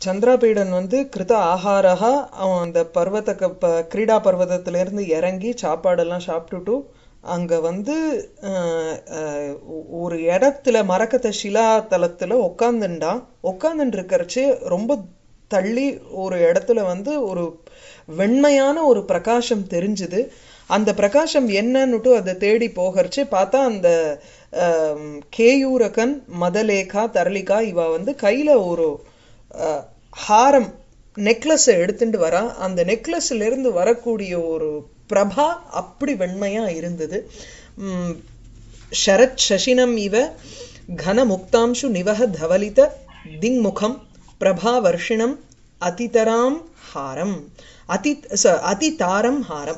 சந்திராபீடன் வந்து கிருத ஆகாரா அவன் அந்த பர்வத க- ப- கிரீடா பர்வதத்துல இருந்து இறங்கி சாப்பாடெல்லாம் சாப்பிட்டுட்டு அங்க வந்து அஹ், அஹ், ஒ- ஒரு இடத்துல மரக்கத்த சிலா தலத்துல உட்காந்துண்டான் உட்காந்துட்டு இருக்கறச்சு ரொம்ப தள்ளி ஒரு இடத்துல வந்து ஒரு வெண்மையான ஒரு பிரகாசம் தெரிஞ்சுது அந்த பிரகாசம் என்னன்னுட்டு அதை தேடி போகறச்சு பார்த்தா அந்த ஆம், கேயூரகன் மதலேகா தரளிகா இவ வந்து கையில ஒரு அஹ், ஹாரம் நெக்லஸ் எடுத்துட்டு வரா அந்த நெக்லஸ்ல இருந்து வரக்கூடிய ஒரு பிரபா அப்படி வெண்மையா இருந்தது உம், शरत् शशिनम् इव घनमुक्तांशु निवह धवलित दिङ्मुखं प्रभावर्षिणम् अतितरां हाரம் அதி ச- அதிதாரம் ஹாரம்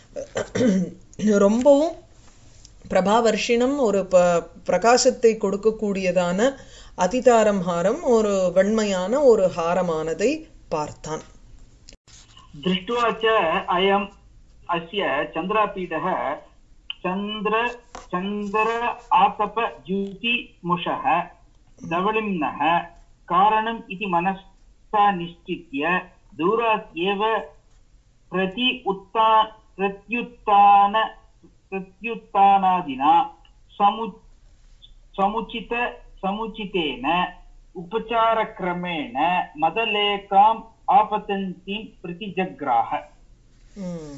ரொம்பவும் பிரபாவர்ஷினம் ஒரு ப பிரகாசத்தை கொடுக்கக்கூடியதான அதிதாரம் ஹாரம் ஒரு வெண்மையான ஒரு ஹாரமானதை பார்த்தான் दृष्ट्वा च अयम् अस्य चन्द्रापीडः चन्द्र चन्द्र आतप द्युतिमुषः धवलिम्नः कारणम् इति मनसा निश्चित्य दूरात् एव प्रति उत्ता प्रत्युत्थान प्रत्युत्थानादिना समु समुचित समुचितेन उपचारक्रमेण मदलेखाम् आपतन्तीं प्रतिजग्राह ம்.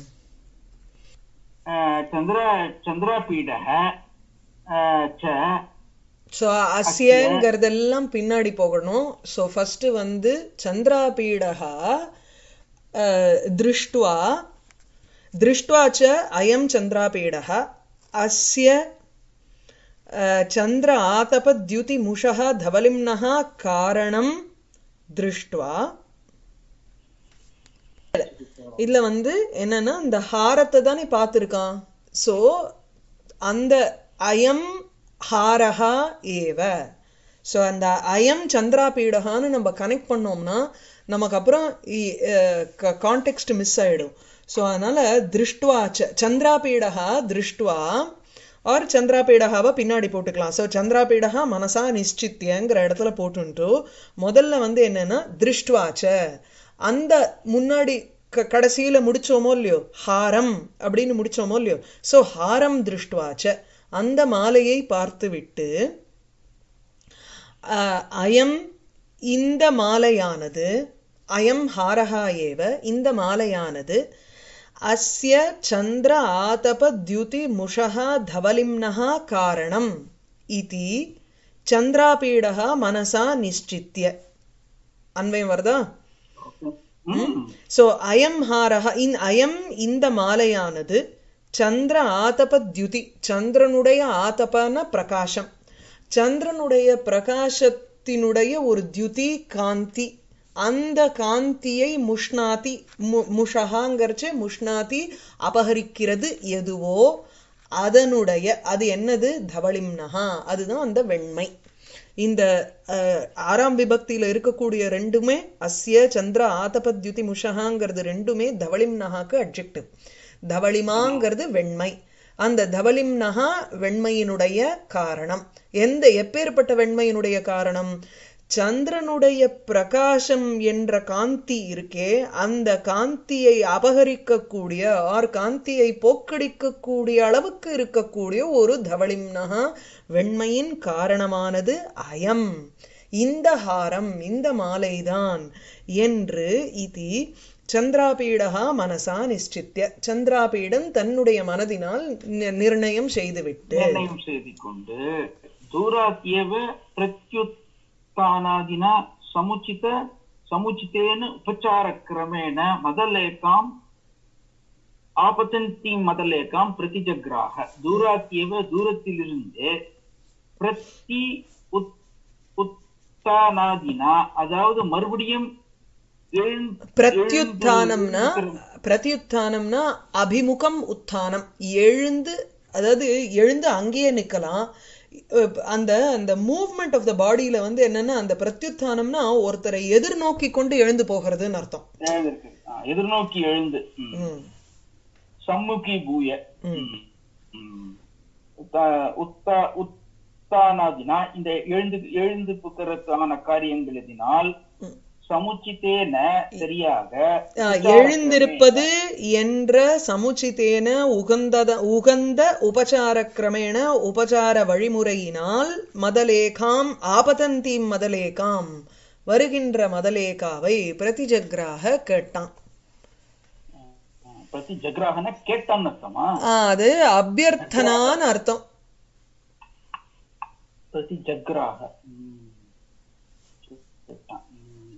अ, चन्द्र चन्द्रापीडः अ, च ஸோ அஸ்யங்கிறதெல்லாம் பின்னாடி போகணும் ஸோ ஃபர்ஸ்ட் வந்து சந்திராபீடகா திருஷ்டுவா திருஷ்டுவா ச அயம் சந்திராபீடக அஸ்ய அஹ், சந்திர ஆதப தியுதி முஷः தவலிம்னः காரணம் திருஷ்டுவா இதுல வந்து என்னன்னா இந்த ஹாரத்தை தானே பார்த்திருக்கான் சோ அந்த அயம் ஹாரஹா ஏவ சோ அந்த அயம் சந்திராபீடகான்னு நம்ம கனெக்ட் பண்ணோம்னா நமக்கு அப்புறம் கான்டெக்ட் மிஸ் ஆயிடும் சோ அதனால திருஷ்டுவா ச- சந்திராபீடகா திருஷ்டுவா ஆர் சந்திராபீடகாவை பின்னாடி போட்டுக்கலாம் ஸோ சந்திராபீடகா மனசா நிச்சித்தியங்கிற இடத்துல போட்டுன்ட்டு முதல்ல வந்து என்னன்னா திருஷ்டுவாச்ச அந்த முன்னாடி க கடைசியில முடிச்சோமோ இல்லையோ ஹாரம் அப்படின்னு முடிச்சோமோ இல்லையோ ஸோ ஹாரம் திருஷ்டுவாச்ச அந்த மாலையை பார்த்துவிட்டு அஹ், அயம் இந்த மாலையானது அயம் ஹாரஹா ஏவ இந்த மாலையானது அஸ்ய சந்திர ஆதப தியுதி முஷா தவலிம்னஹா காரணம் இதி சந்திராபீடகா மனசா நிச்சித்திய அன்வயம் வருதா ம், சோ அயம் ஹாரஹ இன் அயம் இந்த மாலையானது சந்திர ஆதப தியுதி சந்திரனுடைய ஆதபன பிரகாசம் சந்திரனுடைய பிரகாசத்தினுடைய ஒரு தியுதி காந்தி அந்த காந்தியை முஷ்ணாதி மு- முஷகாங்கிறச்சு முஷ்ணாதி அபகரிக்கிறது எதுவோ அதனுடைய அது என்னது தவளிம்னஹா அதுதான் அந்த வெண்மை இந்த அஹ், ஆறாம் விபக்தியில இருக்கக்கூடிய ரெண்டுமே அஸ்ய சந்திர ஆதபத்யுதி முஷகாங்கிறது ரெண்டுமே தவளிம்னஹாக்கு அட்ஜெக்டிவ் தவளிமாங்கிறது வெண்மை அந்த தவளிம்னஹா வெண்மையினுடைய காரணம் எந்த எப்பேற்பட்ட வெண்மையினுடைய காரணம் சந்திரனுடைய பிரகாசம் என்ற காந்தி இருக்கே அந்த காந்தியை அபகரிக்கக்கூடிய ஆர் காந்தியை போக்கடிக்கக்கூடிய அளவுக்கு இருக்கக்கூடிய ஒரு தவளிம்னஹா வெண்மையின் காரணமானது அயம் இந்த ஹாரம் இந்த மாலைதான் என்று இது சந்திராபீடகா மனசா நிச்சித்திய சந்திராபீடன் தன்னுடைய மனதினால் நி- நிர்ணயம் செய்துவிட்டு निर्णयं செய்து கொண்டு दूरात् एव प्रत्युत्थानादिना समुचित समुचितेन उपचारक्रमेण मदलेखाम् आपतन्तीं मदलेखां प्रतिजग्राह दूरात् एव தூரத்திலிருந்து பிரத்தி உத் உத்தானாதினா அதாவது மறுபடியும் எழுந்- பிரத்யுத்தானம்னா எழுந்து பிரத்யுத்தானம்னா அபிமுகம் உத்தானம் எழுந்து அதாவது எழுந்து அங்கேயே நிக்கலாம் அஹ் அந்த அந்த மூவ்மெண்ட் ஆஃப் த பாடியில வந்து என்னன்னா அந்த பிரத்யுத்தானம்னா ஒருத்தரை எதிர்நோக்கி கொண்டு எழுந்து போகிறதுன்னு அர்த்தம் எழுந்திருக்கு. ஆ, எதிர்நோக்கி எழுந்து ம். ம், சம்முகி பூய ம். ம். உத்தா- உத்தா- உத்தானாதினா இந்த எழுந்து எழுந்து புக்கிறதுக்கான காரியங்கள் எதினால் ம். சமுச்சித்தேன சரியாக ஆ, எழுந்திருப்பது என்ற சமுச்சித்தேன உகந்தத உகந்த உபசார கிரமேண உபசார வழிமுறையினால் மதலேகாம் ஆபதந்தீம் மதலேகாம் வருகின்ற மதலேகாவை பிரதிஜக்ராக கேட்டான் பிரதி ஜக்ராகன கேட்டான்னு அர்த்தமா ஆ, அது அபியர்த்தனான்னு அர்த்தம் பிரதி ஜக்ராக ம். கேட்டான். ம்.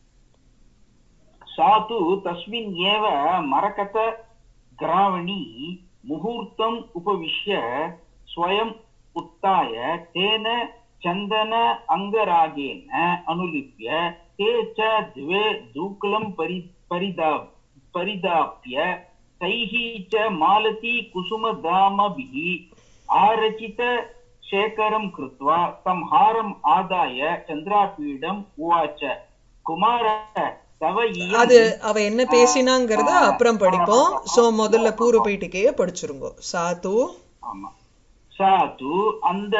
सा तु तस्मिन् एव मरकत ग्रावणी मुहूर्तम् उपविश्य स्वयम् उत्थाय तेन चन्दन अङ्गरागेण अनुलिप्य ते च द्वे दूक्लं परि परिदा परिदाप्य तैः च मालती कुसुमधामभिः आरचित शेखरं कृत्वा संहारम् आदाय चन्द्रापीडम् उवाच कुमार तव इयम् அது அவ என்ன பேசினாங்கிறத அப்புறம் படிப்போம் சோ முதல்ல பூர்வ பீட்டிக்கைய படிச்சிருங்கோ சாத்து ஆமா சா து அந்த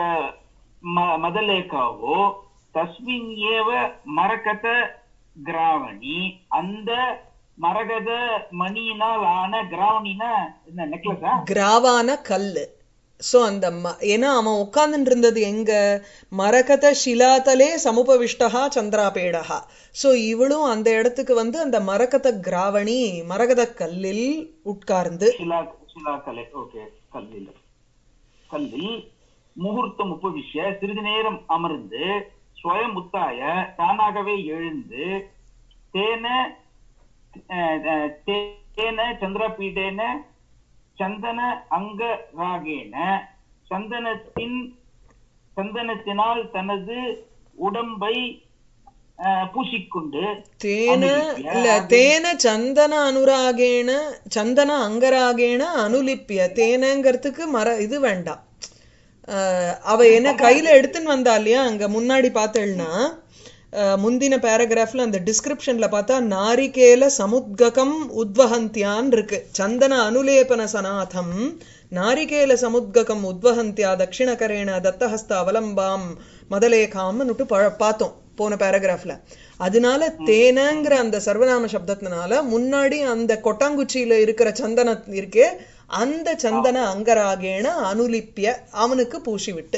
ம- மதலேகாவோ தஸ்மின் ஏவ மரகத கிராவணி அந்த மரகத மணியினால் ஆன கிராவணினா என்ன நெக்லஸா கிராவான கல்லு சோ அந்த ம- ஏன்னா அவன் உட்கார்ந்துட்டு இருந்தது எங்க மரகத சிலாதலே சமுபவிஷ்டா சந்திராபேடகா சோ இவளும் அந்த இடத்துக்கு வந்து அந்த மரகத கிராவணி மரகத கல்லில் உட்கார்ந்து ಶಿಲಾ ಶಿಲಾಕಲೆ ஓகே கல்லில் கல்லில் முகூர்த்தம் உபவிஷ்ய சிறிது நேரம் அமர்ந்து ஸ்வயம் உத்தாய தானாகவே எழுந்து தேன அஹ், அஹ், தேன சந்திரபீடேன சந்தன அங்கராகேன சந்தனத்தின் சந்தனத்தினால் தனது உடம்பை அஹ், பூசிக்கொண்டு தேன அனுலிப்ய. இல்ல தேன சந்தன அனுராகேன சந்தன அங்கராகேன அனுலிப்பிய தேனங்கிறதுக்கு மர இது வேண்டாம் அஹ், அவ என்ன கையில எடுத்துன்னு வந்தா இல்லையா அங்க முன்னாடி பார்த்தேன்னா முந்தின பேராகிராஃப்ல அந்த டிஸ்கிரிப்ஷன்ல பார்த்தா நாரிகேல சமுத்ககம் உத்வஹந்தியான் இருக்கு சந்தன அனுலேபன சநாதம் நாரிகேல சமுத்ககம் உத்வஹந்தியா தட்சிணகரேண தத்தஹஸ்த அவலம்பாம் மதலேகாம்னுட்டு ப- பார்த்தோம் போன பேராகிராஃப்ல அதனால தேனங்கிற அந்த சர்வநாம சப்தத்தினால முன்னாடி அந்த கொட்டாங்குச்சியில இருக்கிற சந்தனம் இருக்கே அந்த சந்தன அங்கராகேன அனுலிப்பிய அவனுக்கு பூசி விட்டு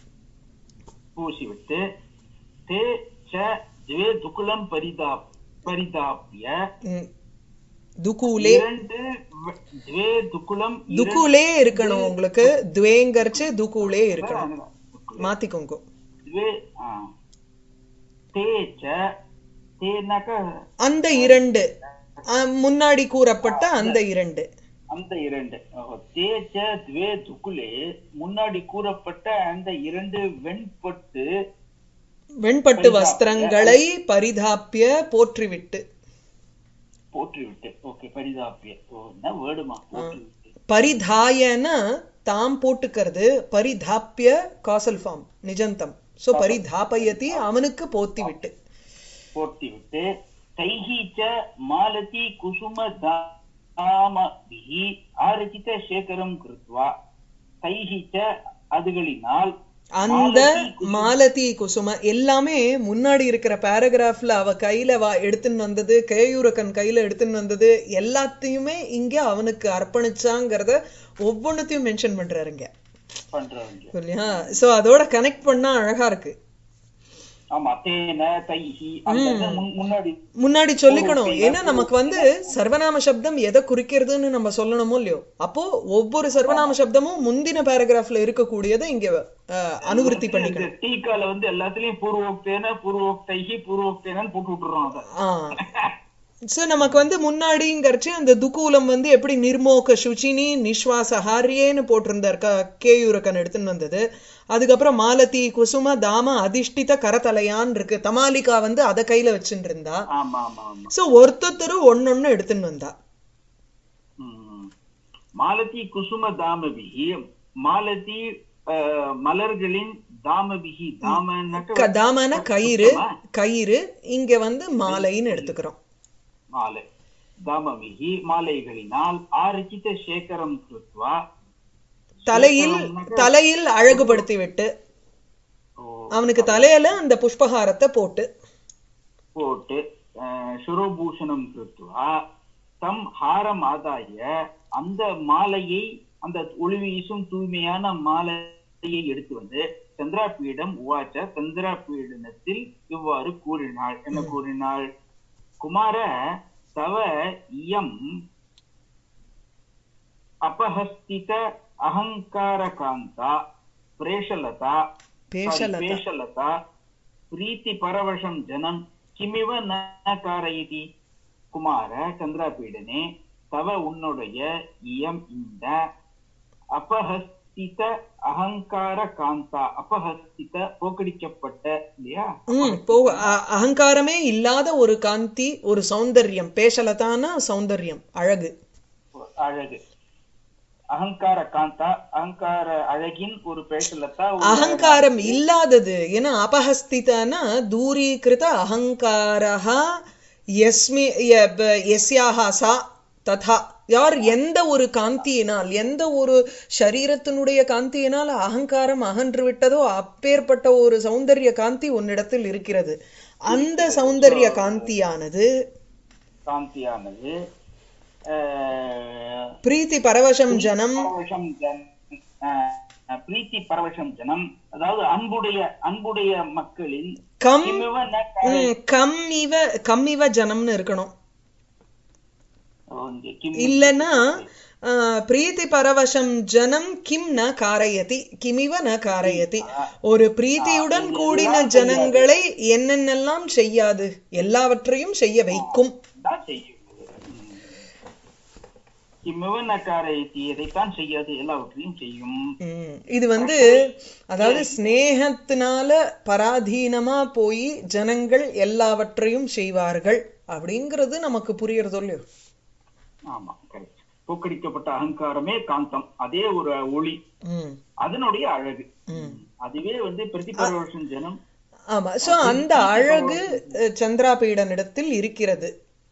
பூசிவிட்டு தே ச द्वे துகுலம் பரிதா பரிதாபிய ம், துகூலே இரண்டு வ- द्वे துகுலம் துகூலே இருக்கணும் உங்களுக்கு துவேங்கரிச்சு துகூலே இருக்கணும் மாத்திக்கோங்க द्वे ஆ. தே ச தேனக அந்த இரண்டு அஹ், முன்னாடி கூறப்பட்ட அந்த இரண்டு அந்த இரண்டு ஓஹோ. தே ச द्वे துகுலே முன்னாடி கூறப்பட்ட அந்த இரண்டு வெண்பட்டு வெண்பட்டு வஸ்திரங்களை பரிதாப்பிய போற்றிவிட்டு போற்றிவிட்டு ஓகே பரிதாபிய ஓ என்ன வேர்டுமா போற்றிவிட்டு பரிதாயன தாம் போட்டுக்கிறது பரிதாப்பிய காசல் ஃபார்ம் நிஜந்தம் சோ பரிதாபயதி அவனுக்கு போத்தி விட்டு போர்த்திவிட்டு தைஹி ச மாலதி குசும தாமபிஹி ஆரச்சித சேகரம் கிருத்வா தைஹி ச அதுகளினால் அந்த மாலதி குசும எல்லாமே முன்னாடி இருக்கிற பேராகிராஃப்ல அவ கையில வா எடுத்துன்னு வந்தது கேயூரக்கன் கையில எடுத்துன்னு வந்தது எல்லாத்தையுமே இங்க அவனுக்கு அர்ப்பணிச்சாங்கிறத ஒவ்வொன்னுத்தையும் மென்ஷன் பண்றாருங்க பண்றவங்க இல்லையா சோ அதோட கனெக்ட் பண்ணா அழகா இருக்கு ஆமா தேன தைஹி அந்த இது முன்- முன்னாடி முன்னாடி சொல்லிக்கணும் ஏன்னா நமக்கு வந்து சர்வநாம சப்தம் எதை குறிக்கிறதுன்னு நம்ம சொல்லணுமோ இல்லையோ அப்போ ஒவ்வொரு சர்வநாம சப்தமும் முந்தின பேராகிராஃப்ல இருக்கக்கூடியதை இங்க அஹ், அனுவிருத்தி பண்ணிக்கணும் இந்த டீக்கால வந்து எல்லாத்துலயும் பூர்வோக்தேன பூர்வோக்தைஹி பூர்வோக்தேனன்னு போட்டு விட்டுறோம் அதை ஆ சோ நமக்கு வந்து முன்னாடிங்கிறச்சு அந்த துக்கூலம் வந்து எப்படி நிர்மோக சுச்சினி நிஸ்வாச ஹாரியேன்னு போட்டிருந்தார் க கேயூரக்கன் எடுத்துன்னு வந்தது அதுக்கப்புறம் மாலதி குசும தாம அதிஷ்டித கரதலையான் இருக்கு தமாலிகா வந்து அதை கையில வச்சுட்டு இருந்தா ஆமா ஆமா ஆமா சோ ஒருத்தரும் ஒன்னொன்னு எடுத்துன்னு வந்தா ம். மாலதி குசும தாமபிகி மாலதி அஹ், மலர்களின் தாமபிகி தாமன்னாக்க க- தாமன கயிறு கயிறு இங்க வந்து மாலைன்னு எடுத்துக்கிறோம் மாலை தாமபிகி மாலைகளினால் ஆரச்சித சேகரம் கிருத்வா தலையில் தலையில் அழகுபடுத்தி விட்டு ஓ, அவனுக்கு தலையில அந்த புஷ்பஹாரத்தை போட்டு போட்டு அஹ், சிரோபூஷணம் கிருத்வா தம் ஹாரம் ஆதாய அந்த மாலையை அந்த ஒளி வீசும் தூய்மையான மாலையை எடுத்து வந்து சந்திராபீடம் உவாச்ச சந்திராபீடனத்தில் இவ்வாறு கூறினாள் என்ன கூறினாள் குமார தவ இயம் अपहस्तित अहङ्कारकान्ता प्रेषलता பேஷலதா पेशलता प्रीतिपरवशं जनं किमिव न कारयति குமார சந்திராபீடனே தவ உன்னுடைய இயம் இந்த அபஹஸ்தித அகங்கார காந்தா அபஹஸ்தித போக்கடிக்கப்பட்ட இல்லையா ம் போ அ- அகங்காரமே இல்லாத ஒரு காந்தி ஒரு சௌந்தர்யம் பேஷலதான சௌந்தர்யம் அழகு அழகு அகங்கார காந்தா அகங்கார அழகின் ஒரு பேசலத்தா ஒரு அகங்காரம் இல்லாதது ஏன்னா அபஹஸ்திதனா தூரீகிருத அகங்காரா யஸ்மி ய- ப- யஸ்யாஹ சா ததா யார் எந்த ஒரு காந்தியினால் எந்த ஒரு சரீரத்தினுடைய காந்தியினால் அகங்காரம் அகன்று விட்டதோ அப்பேற்பட்ட ஒரு சௌந்தர்ய காந்தி உன்னிடத்தில் இருக்கிறது அந்த சௌந்தர்ய காந்தியானது காந்தியானது அஹ், பிரீத்தி பரவசம் ஜனம் பரவசம் ஜன் அஹ், பிரீத்தி பரவசம் ஜனம் அதாவது அன்புடைய அன்புடைய மக்களின் கம் கிமிவ ந ம், கம் இவ கம் இவ ஜனம்னு இருக்கணும் இங்க கிம் இல்லைன்னா ஆஹ், பிரீத்தி பரவசம் ஜனம் கிம் ந காரயதி கிமிவ ந காரயதி ஒரு பிரீத்தியுடன் கூடின ஜனங்களை என்னென்னலாம் செய்யாது எல்லாவற்றையும் செய்ய வைக்கும் தான் செய்யும் கிமிவ ந காரயதி இதைத்தான் செய்யாது எல்லாவற்றையும் செய்யும் ம், இது வந்து அதாவது ஸ்நேகத்தினால பராதீனமா போய் ஜனங்கள் எல்லாவற்றையும் செய்வார்கள் அப்படிங்கிறது நமக்கு புரியறதோ இல்லையோ ஆமா கரெக்ட் போக்கடிக்கப்பட்ட அகங்காரமே காந்தம் அதே ஒரு ஒளி ம் அதனுடைய அழகு ம் அதுவே வந்து பிரதிபரவசம் ஜனம் ஆமா சோ அந்த அழகு அஹ், சந்திராபீடனிடத்தில் இருக்கிறது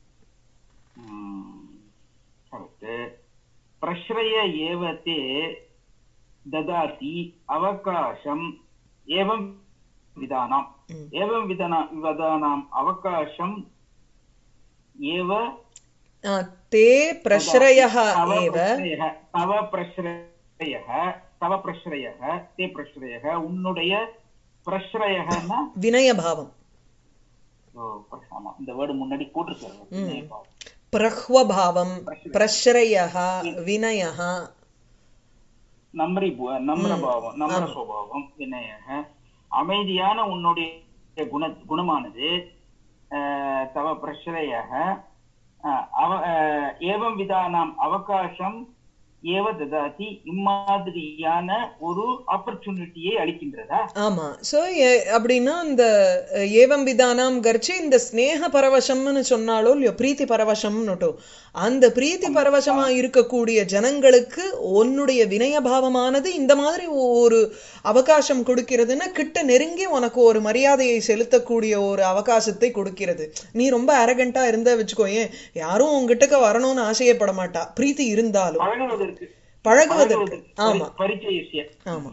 கரெக்ட் பிரஸ்ரய ஏவத்தே ததாதி அவகாசம் ஏவம் விதானாம் ம். ஏவம் விதனா விதானாம் அவகாசம் ஏவ ஆஹ், தே பிரஸ்ரயः தவ ஏவ பிரஸ்ரயः தவ பிரஸ்ரயः தவ பிரஸ்ரயः தே பிரஸ்ரயः உன்னுடைய பிரஸ்ரயகன்னா வினயபாவம் ஓ, ஆமா இந்த வேர்டு முன்னாடி போட்டிருக்காரு பிரஹ்வபாவம் பிரஸ்ரயः வினயः நம்ரி பு- நம்ரபாவம் நம்ர சுபாவம் வினயக அமைதியான உன்னுடைய குண குணமானது அஹ், தவ பிரஸ்ரயக அஹ், அவ அஹ், ஏவம் விதானாம் அவகாசம் ஏவ ததாதி இம்மாதிரியான ஒரு ஆப்பர்ச்சுனிட்டியை அளிக்கின்றதா ஆமா சோ அப்படின்னா இந்த அஹ், ஏவம் விதானாம் கர்ச்சி இந்த ஸ்நேக பரவசம்னு சொன்னாலோ இல்லையோ பிரீத்தி பரவசம்னுட்டோ அந்த பிரீத்தி பரவசமா இருக்கக்கூடிய ஜனங்களுக்கு உன்னுடைய வினயபாவமானது இந்த மாதிரி ஒரு அவகாசம் கொடுக்கிறதுன்னா கிட்ட நெருங்கி உனக்கு ஒரு மரியாதையை செலுத்தக்கூடிய ஒரு அவகாசத்தை கொடுக்கிறது நீ ரொம்ப அரகண்டா இருந்த வச்சுக்கோயேன் யாரும் உங்ககிட்டக்க வரணும்னு ஆசையப்பட மாட்டா பிரீத்தி இருந்தாலும் பழகுவதற்கு பழகுவதற்கு ஆமா பரிச்சயசிய ஆமா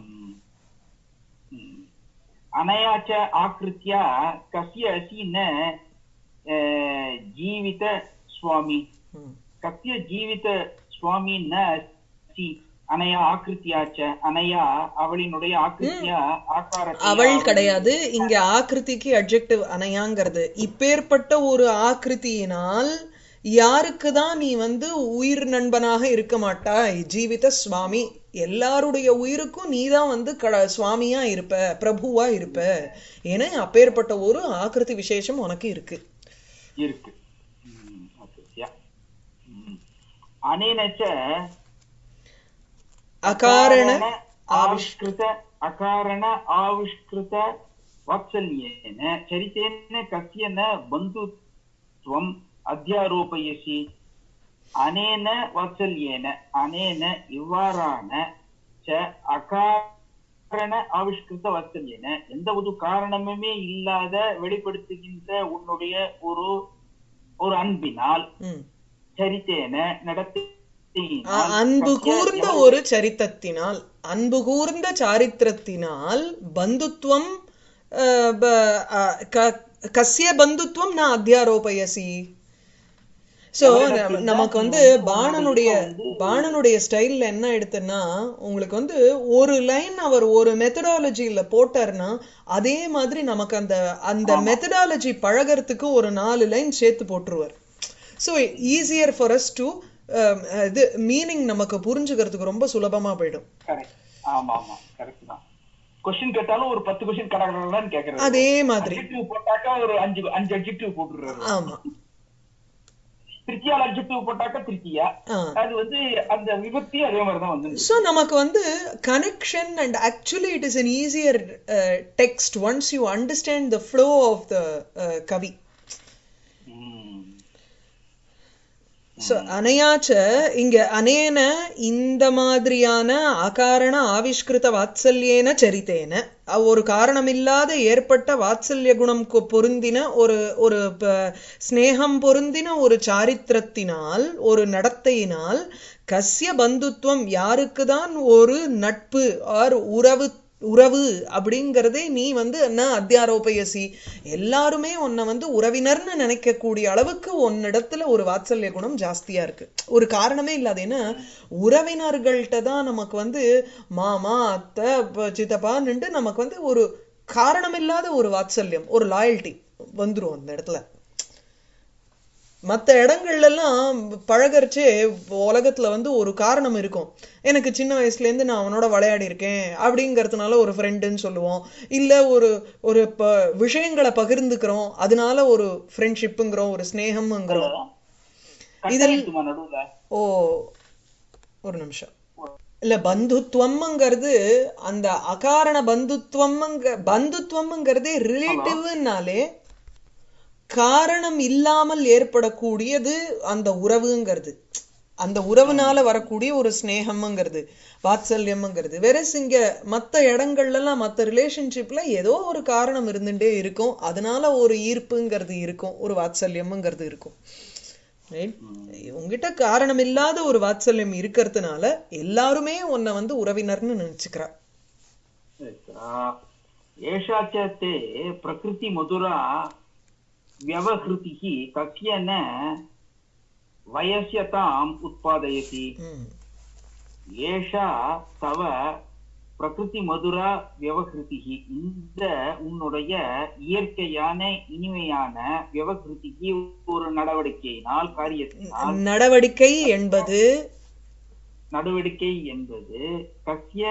अनया च आकृत्या कस्य असि न अ, जीवित स्वामी ம். कस्य जीवित स्वामी न असि அனையா ஆக்கிருத்தியா ச அனையா அவளினுடைய ஆக்கிருத்தியா ஆக்காரத்தை அவள் கிடையாது இங்க ஆக்கிருதிக்கு அட்ஜெக்டிவ் அணையாங்கிறது இப்பேற்பட்ட ஒரு ஆக்கிருதியினால் யாருக்கு தான் நீ வந்து உயிர் நண்பனாக இருக்க மாட்டாய் ஜீவித சுவாமி எல்லாருடைய உயிருக்கும் நீ தான் வந்து க சுவாமியா இருப்ப பிரபுவா இருப்ப ஏன்னா அப்பேற்பட்ட ஒரு ஆக்கிருதி விசேஷம் உனக்கு இருக்கு இருக்கு ம், ஆக்கிருத்தியா ம். அனேன ச அகாரண आविष्कृत अकारण आविष्कृत वात्सल्येन चरितेन कस्य न बन्धुत्वम् अध्यारोपयसि अनेन वात्सल्येन अनेन இவ்வாறான ச அகாரண ஆவிஷ்கிருத வாத்சல்யன எந்த ஒரு காரணமுமே இல்லாத வெளிப்படுத்துகின்ற உன்னுடைய ஒரு ஒரு அன்பினால் ம். சரித்தேன நடத்தி அ- அன்பு கூர்ந்த ஒரு சரித்தத்தினால் அன்பு கூர்ந்த சாரித்திரத்தினால் பந்துத்துவம் அஹ், ப- அ- க- கஸ்ய பந்துத்துவம் நான் அத்தியாரோபயசி சோ நமக்கு வந்து பாணனுடைய பாணனுடைய ஸ்டைல்ல என்ன எடுத்துன்னா உங்களுக்கு வந்து ஒரு லைன் அவர் ஒரு மெத்தடாலஜில போட்டாருன்னா அதே மாதிரி நமக்கு அந்த அந்த மெத்தடாலஜி பழகறதுக்கு ஒரு நாலு லைன் சேர்த்து போட்டுருவார் so easier for us to இது மீனிங் நமக்கு புரிஞ்சுக்கிறதுக்கு ரொம்ப சுலபமா போயிடும் கரெக்ட் ஆமா ஆமா கரெக்ட் தான் கொஸ்டின் கேட்டாலும் ஒரு பத்து கொஸ்டின் கடகடன்னு கேக்குறாரு அதே மாதிரி அட்ஜெக்டிவ் போட்டாக்கா ஒரு அஞ்சு அஞ்சு அட்ஜெக்டிவ் போட்டுறாரு ஆமா திருச்சியால் அட்ஜெக்டிவ் போட்டாக்கா திருச்சியா ஆ அது வந்து அந்த விபக்தி அதே மாதிரி தான் வந்து ஸோ நமக்கு வந்து connection and actually it is an easier uh, text once you understand the flow of the uh, கவி ஸோ அனையாச்ச இங்க அனேன இந்த மாதிரியான அகாரண ஆவிஷ்கிருத வாத்சல்யேன சரித்தேன அஹ் ஒரு காரணமில்லாத ஏற்பட்ட வாத்சல்ய குணம் கு- பொருந்தின ஒரு ஒரு ப- ஸ்நேகம் பொருந்தின ஒரு சாரித்திரத்தினால் ஒரு நடத்தையினால் கஸ்ய பந்துத்துவம் யாருக்குதான் ஒரு நட்பு ஆர் உறவு உறவு அப்படிங்கறதே நீ வந்து என்ன அத்தியாரோபயசி எல்லாருமே உன்னை வந்து உறவினர்னு நினைக்கக்கூடிய அளவுக்கு உன்னிடத்துல ஒரு வாத்சல்ய குணம் ஜாஸ்தியா இருக்கு ஒரு காரணமே இல்லாத ஏன்னா உறவினர்கள்ட்ட தான் நமக்கு வந்து மாமா அத்தை ப- சித்தப்பான்னுட்டு நமக்கு வந்து ஒரு காரணமில்லாத ஒரு வாத்சல்யம் ஒரு லாயல்ட்டி வந்துரும் அந்த இடத்துல மற்ற இடங்கள்ல எல்லாம் பழகரிச்சே உலகத்துல வந்து ஒரு காரணம் இருக்கும் எனக்கு சின்ன வயசுல இருந்து நான் அவனோட விளையாடி இருக்கேன் அப்படிங்கறதுனால ஒரு ஃப்ரெண்டுன்னு சொல்லுவோம் இல்ல ஒரு ஒரு ப விஷயங்களை பகிர்ந்துக்கிறோம் அதனால ஒரு ஃப்ரெண்ட்ஷிப்புங்கிறோம் ஒரு ஸ்நேகம்ங்கிறோம் கட்டாயிட்டுமா நடுவுல ஓ ஒரு நிமிஷம் இல்ல பந்துத்துவம்ங்கிறது அந்த அகாரண பந்துத்துவம்ங்க பந்துத்துவம்ங்கிறதே ரிலேட்டிவ்னாலே காரணம் இல்லாமல் ஏற்படக்கூடியது அந்த உறவுங்கிறது அந்த உறவுனால வரக்கூடிய ஒரு ஸ்நேகம்ங்கிறது வாத்சல்யம்ங்கிறது வேற இங்க மத்த இடங்கள்ல எல்லாம் மத்த ரிலேஷன்ஷிப்ல ஏதோ ஒரு காரணம் இருந்துட்டே இருக்கும் அதனால ஒரு ஈர்ப்புங்கிறது இருக்கும் ஒரு வாத்சல்யம்ங்கிறது இருக்கும் Right? உங்ககிட்ட காரணம் இல்லாத ஒரு வாத்சல்யம் இருக்கிறதுனால எல்லாருமே உன்னை வந்து உறவினர்னு நினைச்சுக்கிறா एषा च ते प्रकृति मधुरा व्यवहृतिः कस्य न वयस्यताम् उत्पादयति ம். ஏஷா தவ பிரகிருதி மதுரா வியவகிருதிகி இந்த உன்னுடைய இயற்கையான இனிமையான வியவகிருதிக்கு ஒரு நடவடிக்கையினால் காரியத்தினால் நடவடிக்கை என்பது நடவடிக்கை என்பது கசிய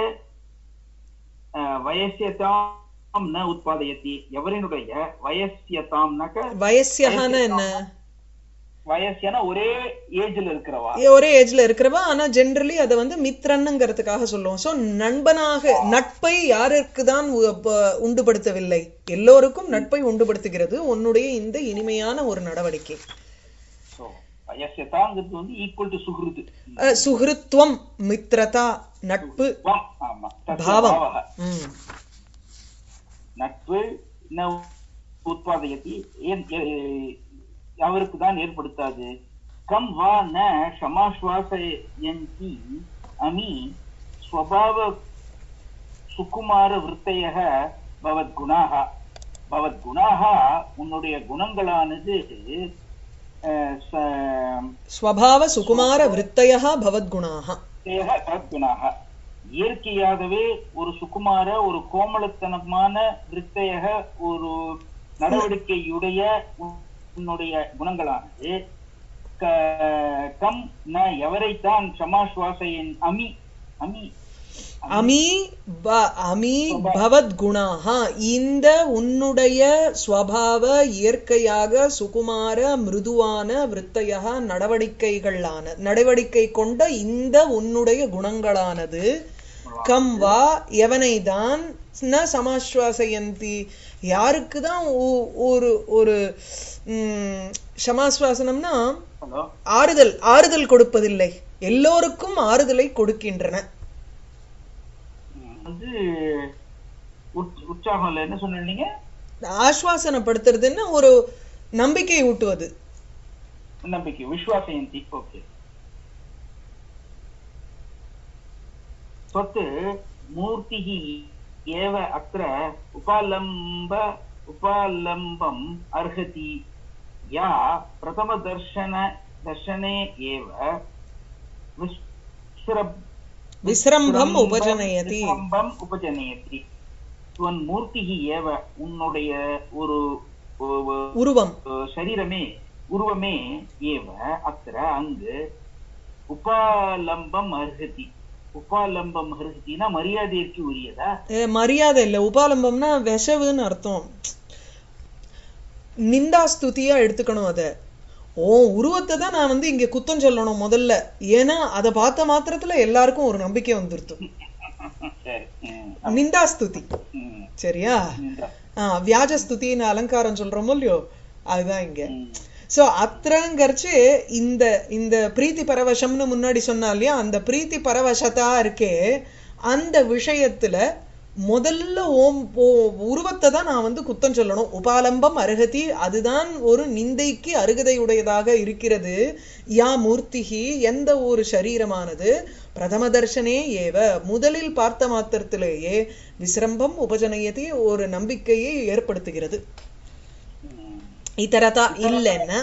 வயசியதாம் ந உற்பத்தி எவரினுடைய வயசியதாம்னாக்க வயசியகான என்ன வயசியான ஒரே ஏஜ்ல இருக்கிறவா ஒரே ஏஜ்ல இருக்கிறவா ஆனா ஜென்ரலி அதை வந்து மித்ரன்னுங்கிறதுக்காக சொல்லுவோம் சோ நண்பனாக நட்பை யாருக்கு தான் உண்டுபடுத்தவில்லை எல்லோருக்கும் நட்பை உண்டுபடுத்துகிறது உன்னுடைய இந்த இனிமையான ஒரு நடவடிக்கை So, வயசியதாங்கிறது வந்து ஈக்குவல் டு சுகிருது அஹ், சுஹிருத்வம் மித்ரதா நட்பு வம், ஆமா தஸ்ய பாவம் பாவக. ம். நட்பு ந உற்பத்தி ஏன் எ- அவருக்கு தான் ஏற்படுத்தாது கம் வா ந சமாஸ்வாசயந்தி அமி ஸ்வபாவ சுகுமார விருத்தையக பவத் குணாக பவத் குணாக உன்னுடைய குணங்களானது அஹ், ச- ஸ்வபாவ சுகுமார விருத்தயா பவத்குணாக தேக தத்குணாக இயற்கையாகவே ஒரு சுகுமார ஒரு கோமளத்தனமான விருத்தையக ஒரு நடவடிக்கையுடைய உன்னுடைய குணங்களானது க- கம் ந எவரைத்தான் சமாஸ்வாசையின் அமி அமி அமி ப அமி பவத்குணாக இந்த உன்னுடைய ஸ்வபாவ இயற்கையாக சுகுமார மிருதுவான விருத்தையாக நடவடிக்கைகளான நடவடிக்கை கொண்ட இந்த உன்னுடைய குணங்களானது கம் வா எவனைதான் ந சமாஸ்வாசயந்தி யாருக்கு தான் ஒரு ஒரு ம், சமாஸ்வாசனம்னா ஹலோ ஆறுதல் ஆறுதல் கொடுப்பதில்லை எல்லோருக்கும் ஆறுதலை கொடுக்கின்றன வந்து உற்- உற்சாகம் இல்ல என்ன சொன்னீங்க ஆஸ்வாசனப்படுத்துறதுன்னா ஒரு நம்பிக்கை ஊட்டுவது நம்பிக்கை விஸ்வாசயந்தி ஓகே स्वत् मूर्तिः एव अत्र उपालम्ब उपालम्बम् अर्हति या प्रथमदर्शन दर्शने एव विस्रब விஸ்ரம்பம் உபஜனயதி விஸ்ரம்பம் உபஜனயதி துவன்மூர்த்திः ஏவ உன்னுடைய ஒரு ஒ- உருவம் ஒ- சரீரமே உருவமே ஏவ அத்திர அங்கு உபாலம்பம் அர்ஹதி உபாலம்பம் அர்ஹதினா மரியாதைக்கு உரியதா அஹ் மரியாதை இல்ல உபாலம்பம்னா விஷவுன்னு அர்த்தம் நிந்தா ஸ்துதியா எடுத்துக்கணும் அத ஓ உருவத்தை தான் நான் வந்து இங்க குத்தம் சொல்லணும் முதல்ல ஏன்னா அதை பார்த்த மாத்திரத்துல எல்லாருக்கும் ஒரு நம்பிக்கை வந்துருது சரி ம், நிந்தா ஸ்துதி ம், சரியா இந்த, ஆஹ் வியாஜ ஸ்துதின்னு அலங்காரம் சொல்றோமோ இல்லையோ அதுதான் இங்க ம், சோ அத்திரங்கரிச்சு இந்த இந்த பிரீத்தி பரவசம்னு முன்னாடி சொன்னா இல்லையா அந்த பிரீத்தி பரவசத்தா இருக்கே அந்த விஷயத்துல முதல்ல ஓம் ஓ- உருவத்தை தான் நான் வந்து குத்தம் சொல்லணும் உபாலம்பம் அருகதி அதுதான் ஒரு நிந்தைக்கு அருகதையுடையதாக இருக்கிறது யா மூர்த்திகி எந்த ஒரு சரீரமானது பிரதம தர்ஷனே ஏவ முதலில் பார்த்த மாத்திரத்திலேயே விசிரம்பம் உபஜனயதி ஒரு நம்பிக்கையை ஏற்படுத்துகிறது ம். இதரதா இல்லைன்னா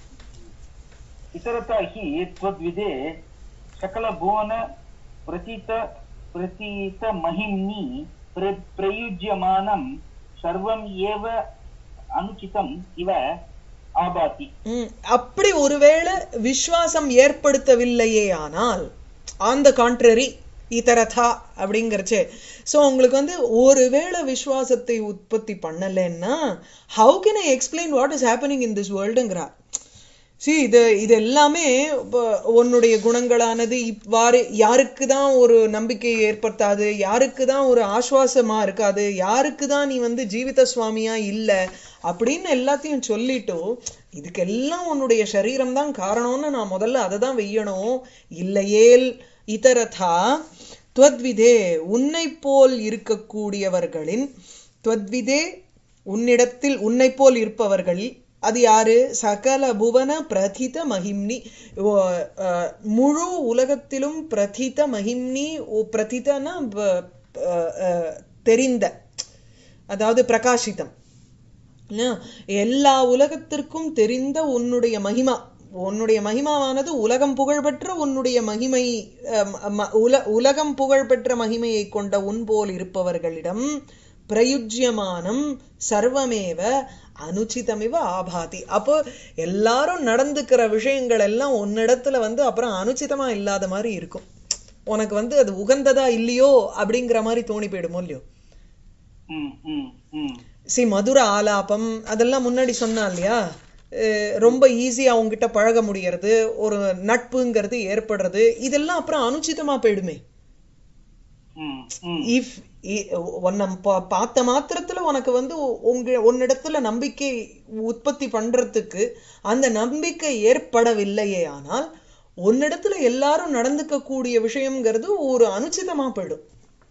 इतरता हि त्वद्विदे सकलभुवन प्रतीत प्रतीतमहिम्नि प्र प्रयुज्यमानं सर्वम् एव अनुचितम् इव आभाति ம், அப்படி ஒருவேளை விஸ்வாசம் ஏற்படுத்தவில்லையே ஆனால் ஆன் த கான்ட்ரரி இதரதா அப்படிங்கிறச்சே ஸோ உங்களுக்கு வந்து ஒருவேளை விஸ்வாசத்தை உற்பத்தி பண்ணலைன்னா how can I explain what is happening in this வேர்ல்டுங்கிறா see இது இது எல்லாமே இப்ப உன்னுடைய குணங்களானது இவ்வாறு யாருக்கு தான் ஒரு நம்பிக்கை ஏற்படுத்தாது யாருக்கு தான் ஒரு ஆஸ்வாசமா இருக்காது யாருக்கு தான் நீ வந்து ஜீவித சுவாமியா இல்ல அப்படின்னு எல்லாத்தையும் சொல்லிட்டு இதுக்கெல்லாம் உன்னுடைய சரீரம் தான் காரணம்னு நான் முதல்ல அதை தான் வெய்யணும் இல்லையேல் இதரதா துவத்விதே உன்னை போல் இருக்கக்கூடியவர்களின் துவத்விதே உன்னிடத்தில் உன்னை போல் இருப்பவர்கள் அது யாரு சகல புவன பிரதித மகிம்னி ஓ, அஹ், முழு உலகத்திலும் பிரதித மகிம்னி ஓ, பிரதிதனா ப- அஹ், அஹ், தெரிந்த அதாவது பிரகாசிதம் இல்லையா? எல்லா உலகத்திற்கும் தெரிந்த உன்னுடைய மகிமா உன்னுடைய மகிமாவானது உலகம் புகழ்பெற்ற உன்னுடைய மகிமை அஹ், ம- உல உலகம் புகழ்பெற்ற மகிமையை கொண்ட உன் போல் இருப்பவர்களிடம் பிரயுஜ்யமானம் சர்வமேவ அனுச்சிதமிவ ஆபாதி அப்போ எல்லாரும் நடந்துக்கிற விஷயங்கள் எல்லாம் உன்னிடத்துல வந்து அப்புறம் அனுச்சிதமா இல்லாத மாதிரி இருக்கும் உனக்கு வந்து அது உகந்ததா இல்லையோ அப்படிங்கிற மாதிரி தோணி போயிடுமோ இல்லையோ ம், ம், ம். சி மதுர ஆலாபம் அதெல்லாம் முன்னாடி சொன்னா இல்லையா அஹ் ரொம்ப ஈஸியா அவங்ககிட்ட பழக முடியறது ஒரு நட்புங்கிறது ஏற்படுறது இதெல்லாம் அப்புறம் அனுச்சிதமா போயிடுமே ம், ம். இஃப் உன்னை பா- பார்த்த மாத்திரத்துல உனக்கு வந்து உ- உங்க உன்னிடத்துல நம்பிக்கை உற்பத்தி பண்றதுக்கு அந்த நம்பிக்கை ஏற்படவில்லையே ஆனால் உன்னிடத்துல எல்லாரும் நடந்துக்க கூடிய விஷயம்ங்கிறது ஒரு அனுச்சிதமா போயிடும்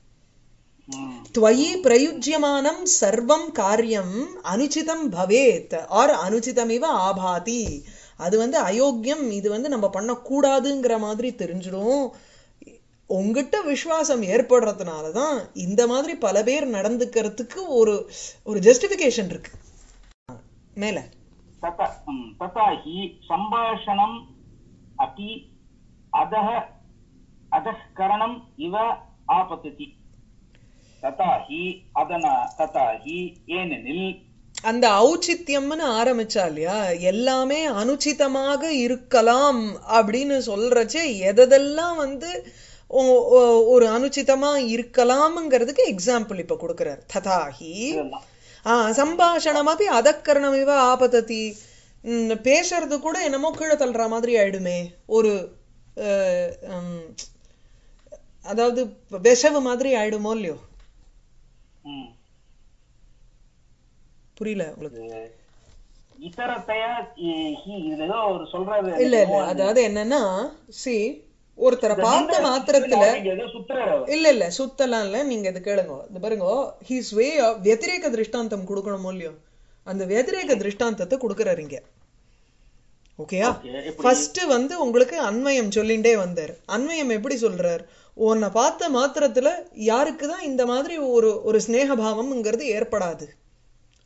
ம். त्वयि प्रयुज्यमानं सर्वं कार्यम् அனுச்சிதம் பவேத் ஆர் அனுச்சிதமிவ ஆபாதி அது வந்து அயோக்கியம் இது வந்து நம்ம பண்ணக்கூடாதுங்கிற மாதிரி தெரிஞ்சிடும் உங்ககிட்ட விசுவாசம் ஏற்படுறதுனால தான் இந்த மாதிரி பல பேர் நடந்துக்கிறதுக்கு ஒரு ஒரு ஜஸ்டிஃபிகேஷன் இருக்கு மேல तथा म्, तथा हि सम्भाषणम् अपि अधः अधः करणम् इव आपतति तथा हि अदना तथा हि ஏனெனில் அந்த ஔச்சித்யம்னு ஆரம்பிச்சா இல்லையா எல்லாமே அனுச்சிதமாக இருக்கலாம் அப்படின்னு சொல்றச்சே எதெல்லாம் வந்து ஒ- ஒ- ஒரு அனுச்சிதமா இருக்கலாம்ங்கிறதுக்கு எக்ஸாம்பிள் இப்ப கொடுக்கிறார் ததாஹி இதெல்லாம் ஆஹ் சம்பாஷணமாப்பி அதக்கரணம் இவ ஆபததி ம், பேசுறது கூட என்னமோ கீழே தள்ளுற மாதிரி ஆயிடுமே ஒரு அஹ், ம், அதாவது விஷவு மாதிரி ஆயிடுமோ இல்லையோ ம், புரியல உங்களுக்கு இது இதரத்தையா இ- ஹி- இது ஏதோ ஒரு சொல்றாரு இல்ல இல்ல அதாவது என்னன்னா சி ஒருத்தரை பார்த்த மாத்திரத்துல நீங்க ஏதோ சுத்துறாரு அவர். இல்ல இல்ல சுத்தலாம் இல்ல நீங்க இது கேளுங்க இந்த பாருங்க ஹீஸ் வே வெதிரேக திருஷ்டாந்தம் கொடுக்கணுமோ இல்லையோ அந்த வெதிரேக திருஷ்டாந்தத்தை கொடுக்கறாரு இங்க ஓகேயா Okay, எப்படி? ஃபர்ஸ்ட் வந்து உங்களுக்கு அன்வயம் சொல்லிண்டே வந்தார் அன்வயம் எப்படி சொல்றார் உன்னை பார்த்த மாத்திரத்துல யாருக்கு தான் இந்த மாதிரி ஒரு ஒரு ஸ்நேக பாவம்ங்கிறது ஏற்படாது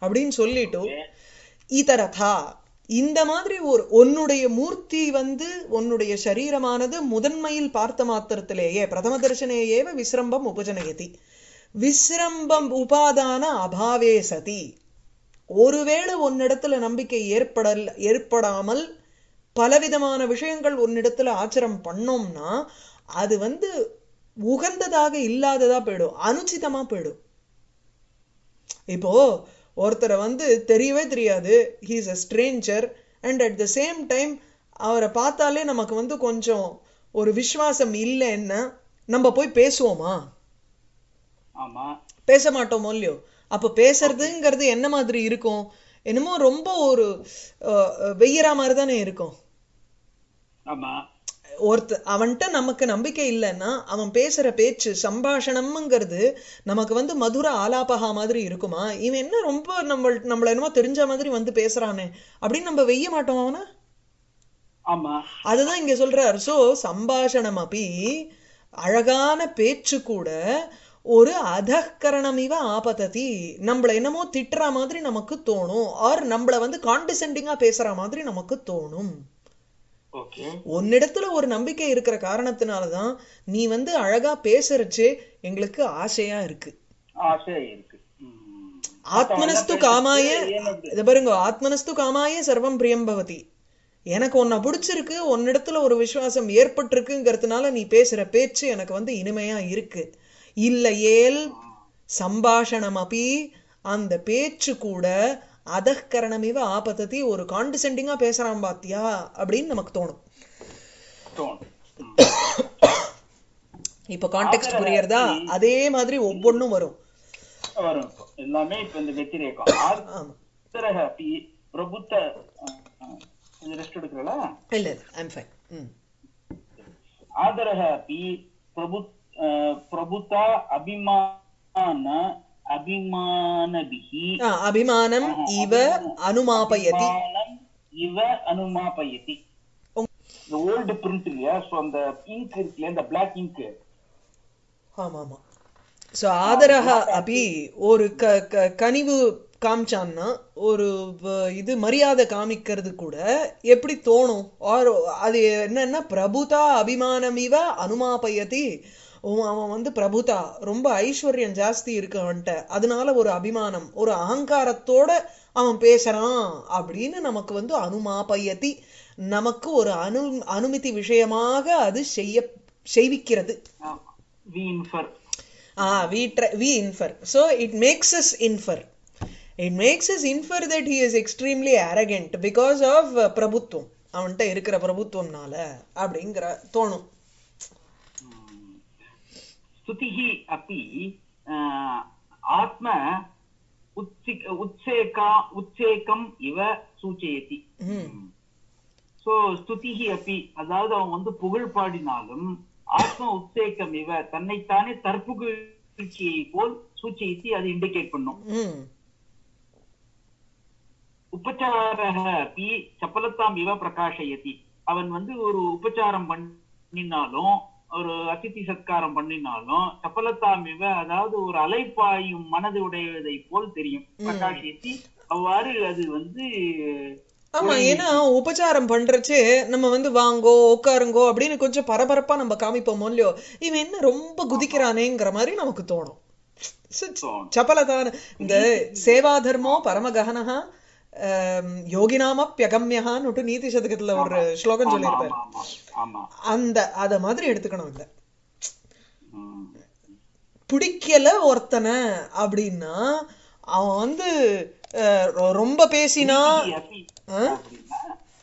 அப்படின்னு சொல்லிட்டு இதரதா இந்த மாதிரி ஒரு உன்னுடைய மூர்த்தி வந்து உன்னுடைய சரீரமானது முதன்மையில் பார்த்த மாத்திரத்திலேயே பிரதம தரிசனேயேவ விசிரம்பம் உபஜனயதி விசிரம்பம் உபாதான அபாவே சதி ஒருவேளை உன்னிடத்துல நம்பிக்கை ஏற்படல் ஏற்படாமல் பலவிதமான விஷயங்கள் உன்னிடத்துல ஆச்சரம் பண்ணோம்னா அது வந்து உகந்ததாக இல்லாததா போயிடும் அனுச்சிதமா போயிடும் இப்போ ஒருத்தரை வந்து தெரியவே தெரியாது he's a stranger and at the same time அவரை பார்த்தாலே நமக்கு வந்து கொஞ்சம் ஒரு விசுவாசம் இல்லைன்னா நம்ம போய் பேசுவோமா ஆமா பேச மாட்டோமோ இல்லையோ அப்ப பேசுறதுங்கிறது என்ன மாதிரி இருக்கும் என்னமோ ரொம்ப ஒரு அஹ், அஹ், வெய்யறா மாதிரி தானே இருக்கும் ஆமா ஒருத்த அவன்கிட்ட நமக்கு நம்பிக்கை இல்லைன்னா அவன் பேசுற பேச்சு சம்பாஷணம்ங்கிறது நமக்கு வந்து மதுர ஆலாபகா மாதிரி இருக்குமா இவன் என்ன ரொம்ப நம்ம நம்மள என்னமோ தெரிஞ்ச மாதிரி வந்து பேசுறானே அப்படின்னு நம்ம வெய்ய மாட்டோம் அவனை ஆமா அதுதான் இங்க சொல்றார் சோ சம்பாஷணம் அப்படி அழகான பேச்சு கூட ஒரு அதகரணம் இவ ஆபத்ததி நம்மள என்னமோ திட்டுற மாதிரி நமக்கு தோணும் ஆர் நம்மள வந்து காண்டிசெண்டிங்கா பேசுற மாதிரி நமக்கு தோணும் ஓகே உன்னிடத்துல ஒரு நம்பிக்கை இருக்கிற காரணத்தினாலதான் நீ வந்து அழகா பேசுறச்சே எங்களுக்கு ஆசையா இருக்கு ஆசை இருக்கு ம். ஆத்மனஸ்து மத்தவங்க காமாய பேசுறது ஏனது? இத பாருங்க ஆத்மனஸ்து காமாய சர்வம் பிரியம் பவதி எனக்கு உன்னை பிடிச்சிருக்கு உன்னிடத்துல ஒரு விசுவாசம் ஏற்பட்டிருக்குங்கிறதுனால நீ பேசுற பேச்சு எனக்கு வந்து இனிமையா இருக்கு இல்லையேல் சம்பாஷணம் அப்படி அந்த பேச்சு கூட அதகரணமிவ ஆபத்ததி ஒரு காண்டிசெண்டிங்கா பேசுறான் பாத்தியா அப்படின்னு நமக்கு தோணும் தோணும். ம். இப்ப கான்டெக்ட் புரியறதா அதே மாதிரி ஒவ்வொன்றும் வரும் வரும் இப்போ. எல்லாமே இப்ப இந்த வெத்திரேகம் ஆமா ஆத்திரக அப்படி பிரபுத்த கொஞ்சம் ரெஸ்ட் எடுக்கிறல இல்ல இல்ல ஐம் ஃபைன் ம் आदरः अपि प्रभु अ, प्रभुता अभिमान अभिमानभिः ஆ, அபிமானம் இவ அனுமாபயதி அபிமானம் இவ அனுமாபயதி இந்த ஓல்டு பிரிண்ட் இல்லையா சோ அந்த இங்க் இருக்குல்ல இந்த பிளாக் இங்க் ஆமா ஆமா சோ ஆதரக அபி ஒரு க க கனிவு காமிச்சான்னா ஒரு வ- இது மரியாதை காமிக்கிறது கூட எப்படி தோணும் ஆர் அது என்னன்னா பிரபுதா அபிமானம் இவ அனுமாபயதி உம், அவன் வந்து பிரபுதா ரொம்ப ஐஸ்வர்யம் ஜாஸ்தி இருக்கு அவன்கிட்ட அதனால ஒரு அபிமானம் ஒரு அகங்காரத்தோட அவன் பேசுறான் அப்படின்னு நமக்கு வந்து அனுமாபயதி நமக்கு ஒரு அனு அனுமதி விஷயமாக அது செய்ய செய்விக்கிறது we infer Ah, we try, we infer. So it makes us infer. It makes us infer that he is extremely arrogant because of uh, பிரபுத்துவம் அவன்கிட்ட இருக்கிற பிரபுத்துவம்னால அப்படிங்கிற தோணும் स्तुतिः अपि अ, आत्म उत्सि उत्सेका उत्सेकम् इव सूचयति சோ ஸ்துதிஹி அப்பி அதாவது அவன் வந்து புகழ் பாடினாலும் ஆத்ம உத்சேகம் இவ தன்னைத்தானே தற்புகழ்ச்சியை போல் சூச்சித்து அது இண்டிகேட் பண்ணும் ம் உபச்சாரः அப்பி சப்பலத்தாம் இவ பிரகாஷயதி அவன் வந்து ஒரு உபச்சாரம் பண்ணினாலும் ஒரு அதிதி சத்காரம் பண்ணினாலும் சப்பலத்தாம் இவ அதாவது ஒரு அலைப்பாயும் மனது உடையதை போல் தெரியும் பிரகாஷயத்தி அவ்வாறு அது வந்து ஆமா ஏன்னா உபச்சாரம் பண்றச்சு நம்ம வந்து வாங்கோ உட்காருங்கோ அப்படின்னு கொஞ்சம் பரபரப்பா நம்ம காமிப்போமோ இல்லையோ இவன் என்ன ரொம்ப குதிக்கிறானேங்கிற மாதிரி நமக்கு தோணும் தோணும். சபலதான இந்த சேவா தர்மோ பரமகஹனஹா ஆம், யோகினாமப்பியகம்யஹான்னு நீதி சதகத்துல ஒரு ஸ்லோகம் ஆமா சொல்லியிருப்பாரு ஆமா ஆமா ஆமா அந்த அத மாதிரி எடுத்துக்கணும் இல்ல ம். பிடிக்கல ஒருத்தனை அப்படின்னா அவன் வந்து அஹ், ரொ- ரொம்ப பேசினா ஸ்துதிஹி அப்பி ஆ? அப்படின்னா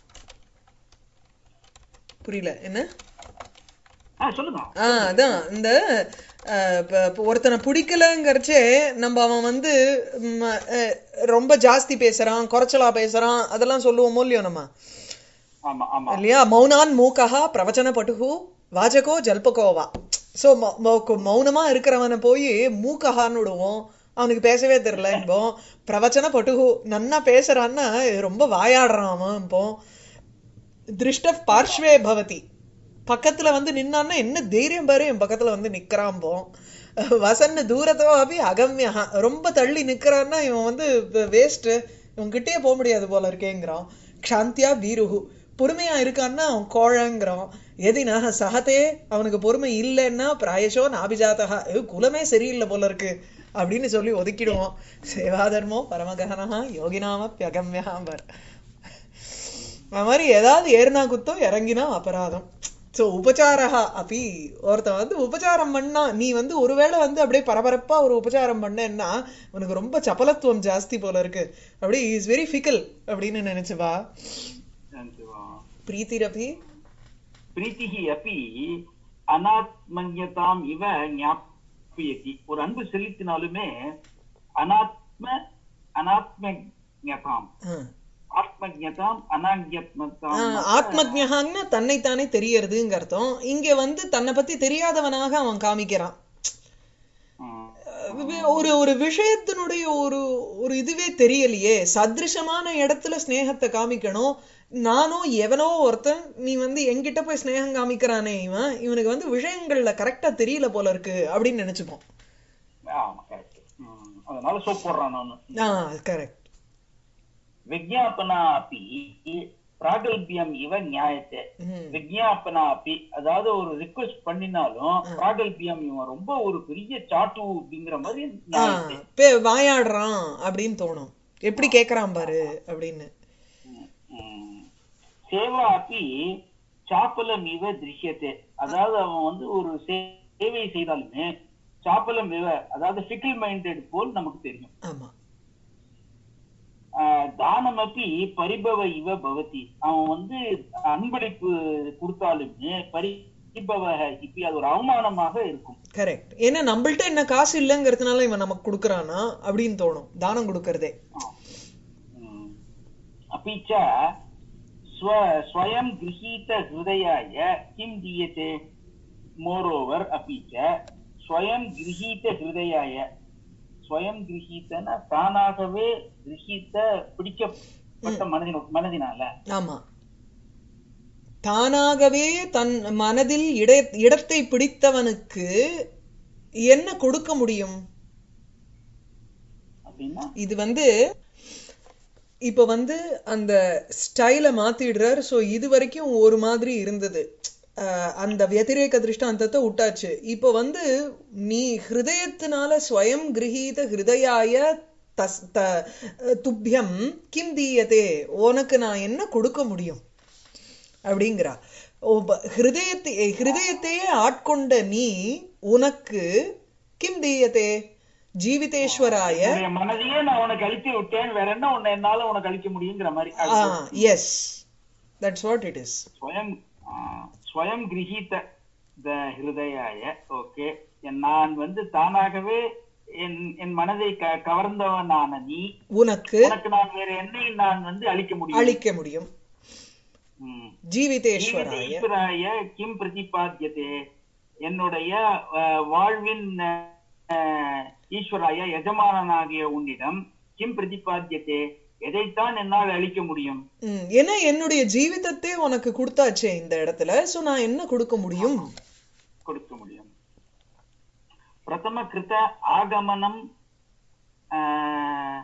புரியல என்ன ஆ, சொல்லுங்க ஆ அதான் இந்த அஹ், இப்ப- இப்ப ஒருத்தனை பிடிக்கலங்கிறச்சே நம்ம அவன் வந்து ம், அஹ், ரொம்ப ஜாஸ்தி பேசுறான் குறைச்சலா பேசுறான் அதெல்லாம் சொல்லுவோமோ இல்லையோ நம்ம ஆமா ஆமா இல்லையா மௌனான் மூக்கஹா பிரவச்சன பட்டுகு வாஜகோ ஜல்பகோவா ஸோ மௌனமா இருக்கிறவனை போய் மூக்கஹான்னு விடுவோம் அவனுக்கு பேசவே தெரியல இப்போ பிரவச்சன பட்டுகு நன்னா பேசுறான்னா ரொம்ப வாயாடுறான் அவன் இப்போ திருஷ்ட பார்ஷ்வே பவதி பக்கத்துல வந்து நின்னான்னா என்ன தைரியம் பாரு என் பக்கத்துல வந்து நிக்கிறான் போ வசன்னு தூரத்தோ அப்படி அகம்யா ரொம்ப தள்ளி நிக்கிறான்னா இவன் வந்து வேஸ்ட் இவன் கிட்டே போக முடியாது போல இருக்கேங்கிறான் க்ஷாந்தியா வீருகு பொறுமையா இருக்கான்னா அவன் கோழங்கிறான் எதினா சகத்தே அவனுக்கு பொறுமை இல்லைன்னா பிராயசோ நாபிஜாத்தகா ஐயோ, குலமே சரியில்லை போல இருக்கு அப்படின்னு சொல்லி ஒதுக்கிடுவோம் சேவாதர்மோ பரமககனஹா யோகினாமப்பியகம்யாம்பர் அது மாதிரி ஏதாவது ஏறினா குத்தம் இறங்கினா அபராதம் சோ உபச்சாரா அப்படி ஒருத்தன் வந்து உபச்சாரம் பண்ணா நீ வந்து ஒருவேளை வந்து அப்படியே பரபரப்பா ஒரு உபச்சாரம் பண்ணேன்னா உனக்கு ரொம்ப சபலத்துவம் ஜாஸ்தி போல இருக்கு அப்படி இஸ் வெரி ஃபிக்கல் அப்படின்னு நினைச்சுவா பிரீத்திரபி பிரீத்திः अपि அனாத்மன்யதாம் இவ ஞாபயதி ஒரு அன்பு செலுத்தினாலுமே அனாத்ம அனாத்மஞதாம் ஆத்மஜதாம் அனாத்மதாம் ஆத்மஜகான்னு தன்னைத்தானே தெரியறதுங்க அர்த்தம் இங்க வந்து தன்னை பத்தி தெரியாதவனாக அவன் காமிக்கிறான் வி- ஒரு ஒரு விஷயத்தினுடைய ஒரு ஒரு இதுவே தெரியலையே சதிருஷமான இடத்துல ஸ்நேகத்தை காமிக்கணும் நானும் எவனோ ஒருத்தன் நீ வந்து என்கிட்ட போய் ஸ்நேகம் காமிக்கிறானே இவன் இவனுக்கு வந்து விஷயங்கள்ல கரெக்டா தெரியல போல இருக்கு அப்படின்னு நினைச்சுப்போம் ஆமா கரெக்ட் அதனால சோப் போடுறான் நானு ஆஹ் கரெக்ட் விஜாபனா அப்பி பிராகல்பியம் இவ நியாயத்தை விஜாபனா அப்பி அதாவது ஒரு ரிக்வெஸ்ட் பண்ணினாலும் பிராகல்பியம் இவன் ரொம்ப ஒரு பெரிய சாட்டு அப்படிங்கிற மாதிரி நியாயத்தை வாயாடுறான் அப்படின்னு தோணும் எப்படி கேக்குறான் பாரு அப்படின்னு ம், ம். சேவா அப்பி சாப்பலம் இவ திருஷ்யத்தை அதாவது அவன் வந்து ஒரு சே- சேவை செய்தாலுமே சாப்பலம் இவ அதாவது ஃபிக்கிள் மைண்டட் போல் நமக்கு தெரியும் ஆமா ஆஹ் தானமப்பி பரிபவ இவ பவதி அவன் வந்து அன்பளிப்பு கொடுத்தாலுமே பரிபவ இப்படி அது ஒரு அவமானமாக இருக்கும் கரெக்ட் ஏன்னா நம்மள்ட்ட என்ன காசு இல்லைங்கிறதுனால இவன் நமக்கு கொடுக்கறானா அப்படின்னு தோணும் தானம் கொடுக்கறதே ம். अपि च स्व स्वयं गृहीतहृदयाय किं दीयते मोरोवर् अपि च स्वयं गृहीतहृदयाय ஸ்வயம் கிரகீத்தன தானாகவே கிரகித்த பிடிக்கப்பட்ட மனதின மனதினால ஆமா தானாகவே தன் மனதில் இட இடத்தை பிடித்தவனுக்கு என்ன கொடுக்க முடியும் அப்படின்னா இது வந்து இப்ப வந்து அந்த ஸ்டைலை மாத்திடுறார் சோ இது வரைக்கும் ஒரு மாதிரி இருந்தது அஹ் அந்த வத்திரேக திருஷ்டாந்தத்தை விட்டாச்சு இப்ப வந்து நீ ஹிருதயத்தினால ஸ்வயம் கிரகீத ஹிருதயாய தஸ் த துப்பியம் கிம் தீயதே உனக்கு நான் என்ன கொடுக்க முடியும் அப்படிங்கிறா ஓ, ப- ஹிருதயத்தை ஹிருதயத்தையே ஆட்கொண்ட நீ உனக்கு கிம் தீயதே ஜீவிதேஸ்வராய என்னுடைய மனதையே நான் உனக்கு அழித்து விட்டேன் வேற என்ன உன்னை என்னால உனக்கு அழிக்க முடியுங்கிற மாதிரி ah yes that's what it is ஸ்வயம் ஆ, ஸ்வயம் கிரகீத த ஹிருதயாய ஓகே நான் வந்து தானாகவே என் என் மனதை க- கவர்ந்தவனான நீ உனக்கு உனக்கு நான் வேற என்னையும் நான் வந்து அழிக்க முடியும் அளிக்க முடியும் ம். ஜீவிதேஸ்வராய ஈஸ்வராய கிம் பிரதிபாத்தியதே என்னுடைய அஹ், வாழ்வின் அஹ், ஈஸ்வராய எஜமானனாகிய உன்னிடம் கிம் பிரதிபாத்தியதே எதைத்தான் என்னால் அழிக்க முடியும் ம், ஏன்னா என்னுடைய ஜீவிதத்தை உனக்கு கொடுத்தாச்சே இந்த இடத்துல சோ நான் என்ன கொடுக்க முடியும் கொடுக்க முடியும் பிரதம கிருத ஆகமனம் ஆஹ்,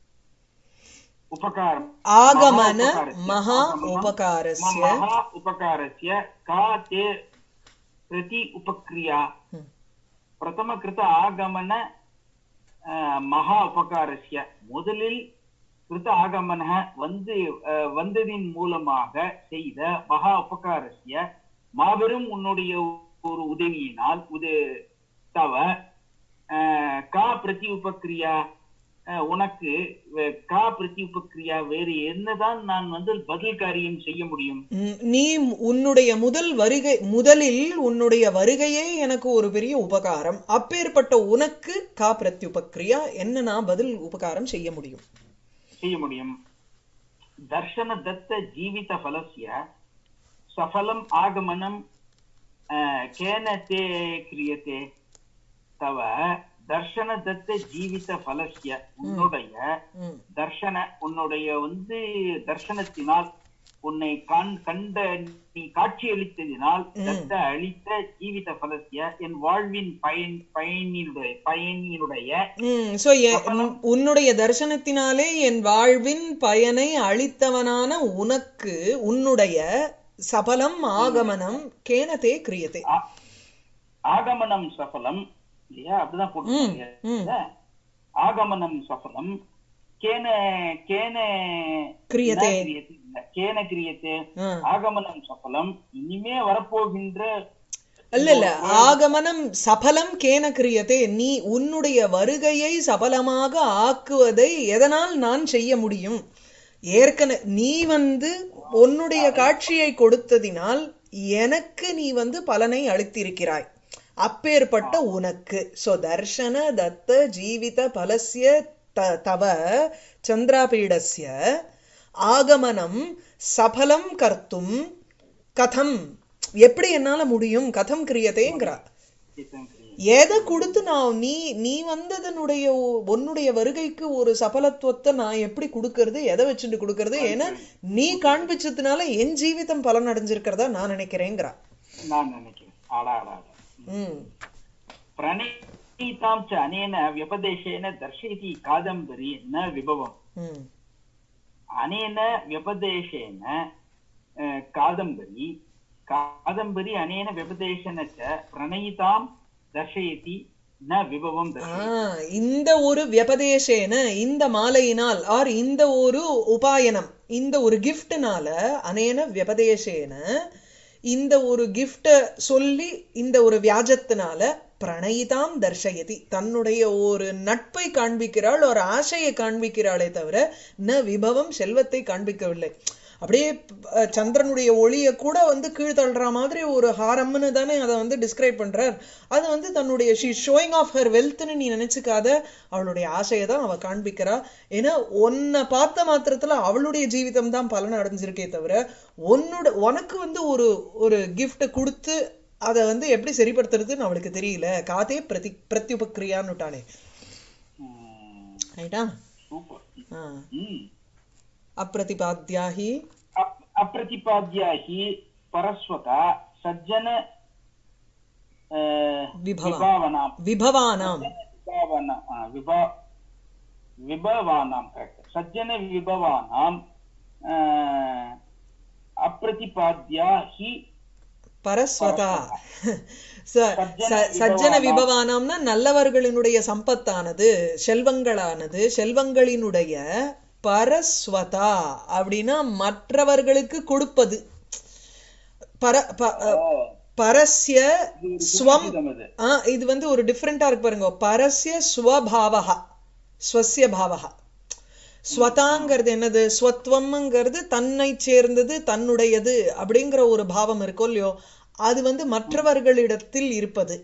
உபகாரம் ஆகமன உபகாரஸ்ய. மகா ஆகமனம் உபகாரஸ்ய மகா உபகாரஸ்ய கா தே பிரதி உபக்ரியா ம், பிரதம கிருத ஆகமன ஆஹ், மகா உபகாரஸ்ய முதலில் கிருத ஆகமன வந்து ஆஹ், வந்ததின் மூலமாக செய்த மகா உபகாரஸ்ய மாபெரும் உன்னுடைய ஒரு உதவியினால் உத தவ ஆஹ், கா பிரதி உபக்ரியா ஆஹ், உனக்கு வே- கா பிரதி உபக்ரியா வேறு என்னதான் நான் வந்து பதில் காரியம் செய்ய முடியும் ம், நீ உன்னுடைய முதல் வருகை முதலில் உன்னுடைய வருகையே எனக்கு ஒரு பெரிய உபகாரம் அப்பேற்பட்ட உனக்கு கா பிரத்யுபக்ரியா என்ன நான் பதில் உபகாரம் செய்ய முடியும் செய்ய முடியும் தர்ஷன தத்த ஜீவித பலஸ்ய சஃபலம் ஆகமனம் அஹ், கேன தே கிரியத்தே தவ தர்ஷன தத்த ஜீவித பலஸ்ய உன்னுடைய ம், தர்ஷன உன்னுடைய வந்து தர்ஷனத்தினால் உன்னை கண் கண்ட நீ காட்சி அளித்ததினால் தத்த அளித்த ஜீவித பலசிய என் வாழ்வின் பயன் பயனினுடைய பயனினுடைய ம் சோ உன்னுடைய தரிசனத்தினாலே என் வாழ்வின் பயனை அளித்தவனான உனக்கு உன்னுடைய சபலம் ஆகமனம் கேனதே கிரியதே ஆ- ஆகமனம் சஃபலம் இல்லையா அப்படிதான் போட்டுருக்காங்க ம். இல்ல? ஆகமனம் சஃபலம் கேன கேன கிரியதே. ந கிரியதே இல்ல. கேன கிரியத்தே ஆ. ஆகமனம் சஃபலம் இனிமே வரப்போகின்ற இல்ல இல்ல ஆகமனம் சபலம் கேன கிரியதே நீ உன்னுடைய வருகையை சபலமாக ஆக்குவதை எதனால் நான் செய்ய முடியும் ஏற்கனவே நீ வந்து உன்னுடைய காட்சியை கொடுத்ததினால் எனக்கு நீ வந்து பலனை அளித்திருக்கிறாய் அப்பேற்பட்ட உனக்கு சோ தர்ஷன தத்த ஜீவித பலஸ்ய த- தவ சந்திராபீடஸ்ய ஆகமனம் சபலம் கர்த்தும் கதம் எப்படி என்னால முடியும் கதம் கிரியதேங்கிறா கேத்தம் கிரியை. எதை கொடுத்து நான் நீ நீ வந்ததனுடைய ஒ- உன்னுடைய வருகைக்கு ஒரு சபலத்துவத்தை நான் எப்படி கொடுக்கறது எதை வச்சுட்டு கொடுக்கறது ஏன்னா நீ காண்பிச்சதுனால என் ஜீவிதம் பலன் அடைஞ்சிருக்கிறதா நான் நினைக்கிறேங்கிறா நான் நினைக்கிறேன் ஆடா ஆடா ஆடா. ம் प्रणीतां च अनेन व्यपदेशेन दर्शयति कादम्बरी न विभवम् ம் अनेन व्यपदेशेन अ, कादम्बरी कादम्बरी अनेन व्यपदेशेन च प्रणयितां दर्शयति न विभवं ஆ, दर्शयति இந்த ஒரு வியபதேசேன இந்த மாலையினால் ஆர் இந்த ஒரு உபாயனம் இந்த ஒரு கிஃப்ட்னால அனேன வியபதேசேன இந்த ஒரு கிஃப்ட சொல்லி இந்த ஒரு வியாஜத்தினால பிரணயிதாம் தர்ஷயதி தன்னுடைய ஒரு நட்பை காண்பிக்கிறாள் ஒரு ஆசையை காண்பிக்கிறாளே தவிர ந விபவம் செல்வத்தை காண்பிக்கவில்லை அப்படியே அஹ், சந்திரனுடைய ஒளியை கூட வந்து கீழ்த்தள்ளுற மாதிரி ஒரு ஹாரம்னு தானே அதை வந்து டிஸ்கிரைப் பண்றார் அது வந்து தன்னுடைய ஷீ ஷோயிங் ஆஃப் ஹர் வெல்த்னு நீ நினைச்சுக்காத அவளுடைய ஆசையை தான் அவ காண்பிக்கிறா ஏன்னா உன்னை பார்த்த மாத்திரத்துல அவளுடைய ஜீவிதம் தான் பலன் அடைஞ்சிருக்கே தவிர உன்னோட உனக்கு வந்து ஒரு ஒரு gift கொடுத்து அதை வந்து எப்படி சரிப்படுத்துறதுன்னு அவளுக்கு தெரியல காதே பிரதி பிரத்யுபக்ரியான்னுட்டானே ரைட்டா सूपर् ஆ ம். அப்பிரதிபாத்யா ஹி अप्- अप्रतिपाद्या हि परस्वता सज्जन अ, विभवा। विभावनां விபவானாம் विभावन आ, विभा विभवानां correct. सज्जन विभवानां अ, अप्रतिपाद्या हि பரஸ்வதா ச- ச- சஜ்ஜன விபவானாம்னா நல்லவர்களினுடைய சம்பத்தானது செல்வங்களானது செல்வங்களினுடைய பரஸ்வதா அப்படின்னா மற்றவர்களுக்கு கொடுப்பது பர ப- அ, பரஸ்ய ஸ்வம் இதமது. ஆ இது வந்து ஒரு டிஃப்ரெண்டா இருக்கு பாருங்க பரஸ்ய ஸ்வபாவகா ஸ்வசிய பாவகா ஸ்வதாங்கிறது என்னது ஸ்வத்வம்ங்கிறது தன்னை சேர்ந்தது தன்னுடையது அப்படிங்கிற ஒரு பாவம் இருக்கோ இல்லையோ அது வந்து மற்றவர்களிடத்தில் இருப்பது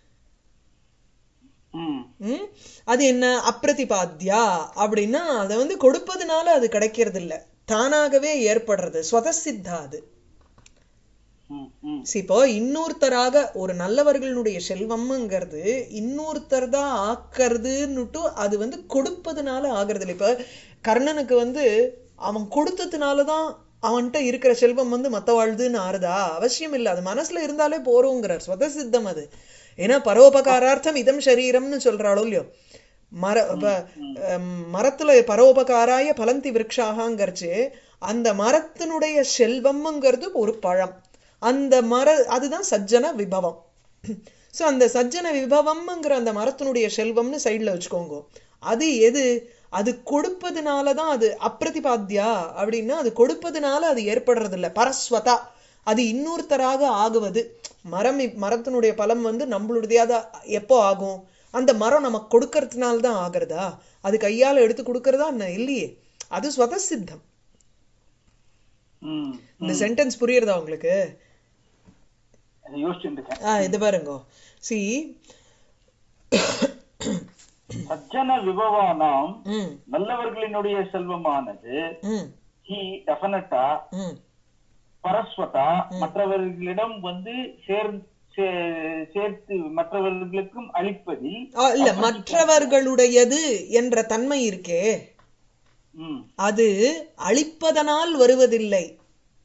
ம். ம்? அது என்ன அப்பிரதிபாத்யா அப்படின்னா அதை வந்து கொடுப்பதுனால அது கிடைக்கிறது இல்ல தானாகவே ஏற்படுறது ஸ்வதசித்தா அது ம், ம். See, இப்போ இன்னொருத்தராக ஒரு நல்லவர்களுடைய செல்வம்ங்கிறது இன்னொருத்தர் தான் ஆக்கறதுன்னுட்டு அது வந்து கொடுப்பதுனால ஆகிறது இல்லை இப்ப கர்ணனுக்கு வந்து அவன் கொடுத்ததுனால தான் அவன்கிட்ட இருக்கிற செல்வம் வந்து மத்த வாழ்துன்னு ஆறுதா அவசியம் இல்லை அது மனசுல இருந்தாலே போறோங்கிறார் ஸ்வதசித்தம் அது ஏன்னா பரோபகாரார்த்தம் இதம் சரீரம்னு சொல்றாளோ இல்லையோ மர இப்ப, அம், மரத்துல பரோபகாராய பலந்தி விரக்ஷாகங்கிறச்சு அந்த மரத்தினுடைய செல்வம்ங்கிறது ஒரு பழம் அந்த மர அதுதான் சஜ்ஜன விபவம் சோ அந்த சஜ்ஜன விபவம்ங்கிற அந்த மரத்தினுடைய செல்வம்னு சைடுல வச்சுக்கோங்க அது எது அது கொடுப்பதுனால தான் அது அப்பிரதிபாத்தியா அப்படின்னா அது கொடுப்பதுனால அது ஏற்படுறது இல்ல பரஸ்வதா அது இன்னொருத்தராக ஆகுவது மரம் இப்- மரத்தினுடைய பலம் வந்து நம்மளுடையதா எப்போ ஆகும் அந்த மரம் நமக்கு கொடுக்கறதுனால தான் ஆகிறதா அது கையால எடுத்து கொடுக்கறதா என்ன இல்லையே அது ஸ்வத சித்தம் ம். இந்த சென்டென்ஸ் புரியுறதா உங்களுக்கு அதை யோசிச்சுட்டு இருக்கேன் ஆ இது பாருங்க சி சஜ்ஜன விபவானாம் ம் நல்லவர்களினுடைய செல்வமானது ம் ஹி டெஃபினட்டா ம் பரஸ்வதா மற்றவர்களிடம் வந்து சேர் சே- சேர்த்து மற்றவர்களுக்கும் அளிப்பதில் ஆ, இல்ல மற்றவர்களுடையது என்ற தன்மை இருக்கே ம், அது அழிப்பதனால் வருவதில்லை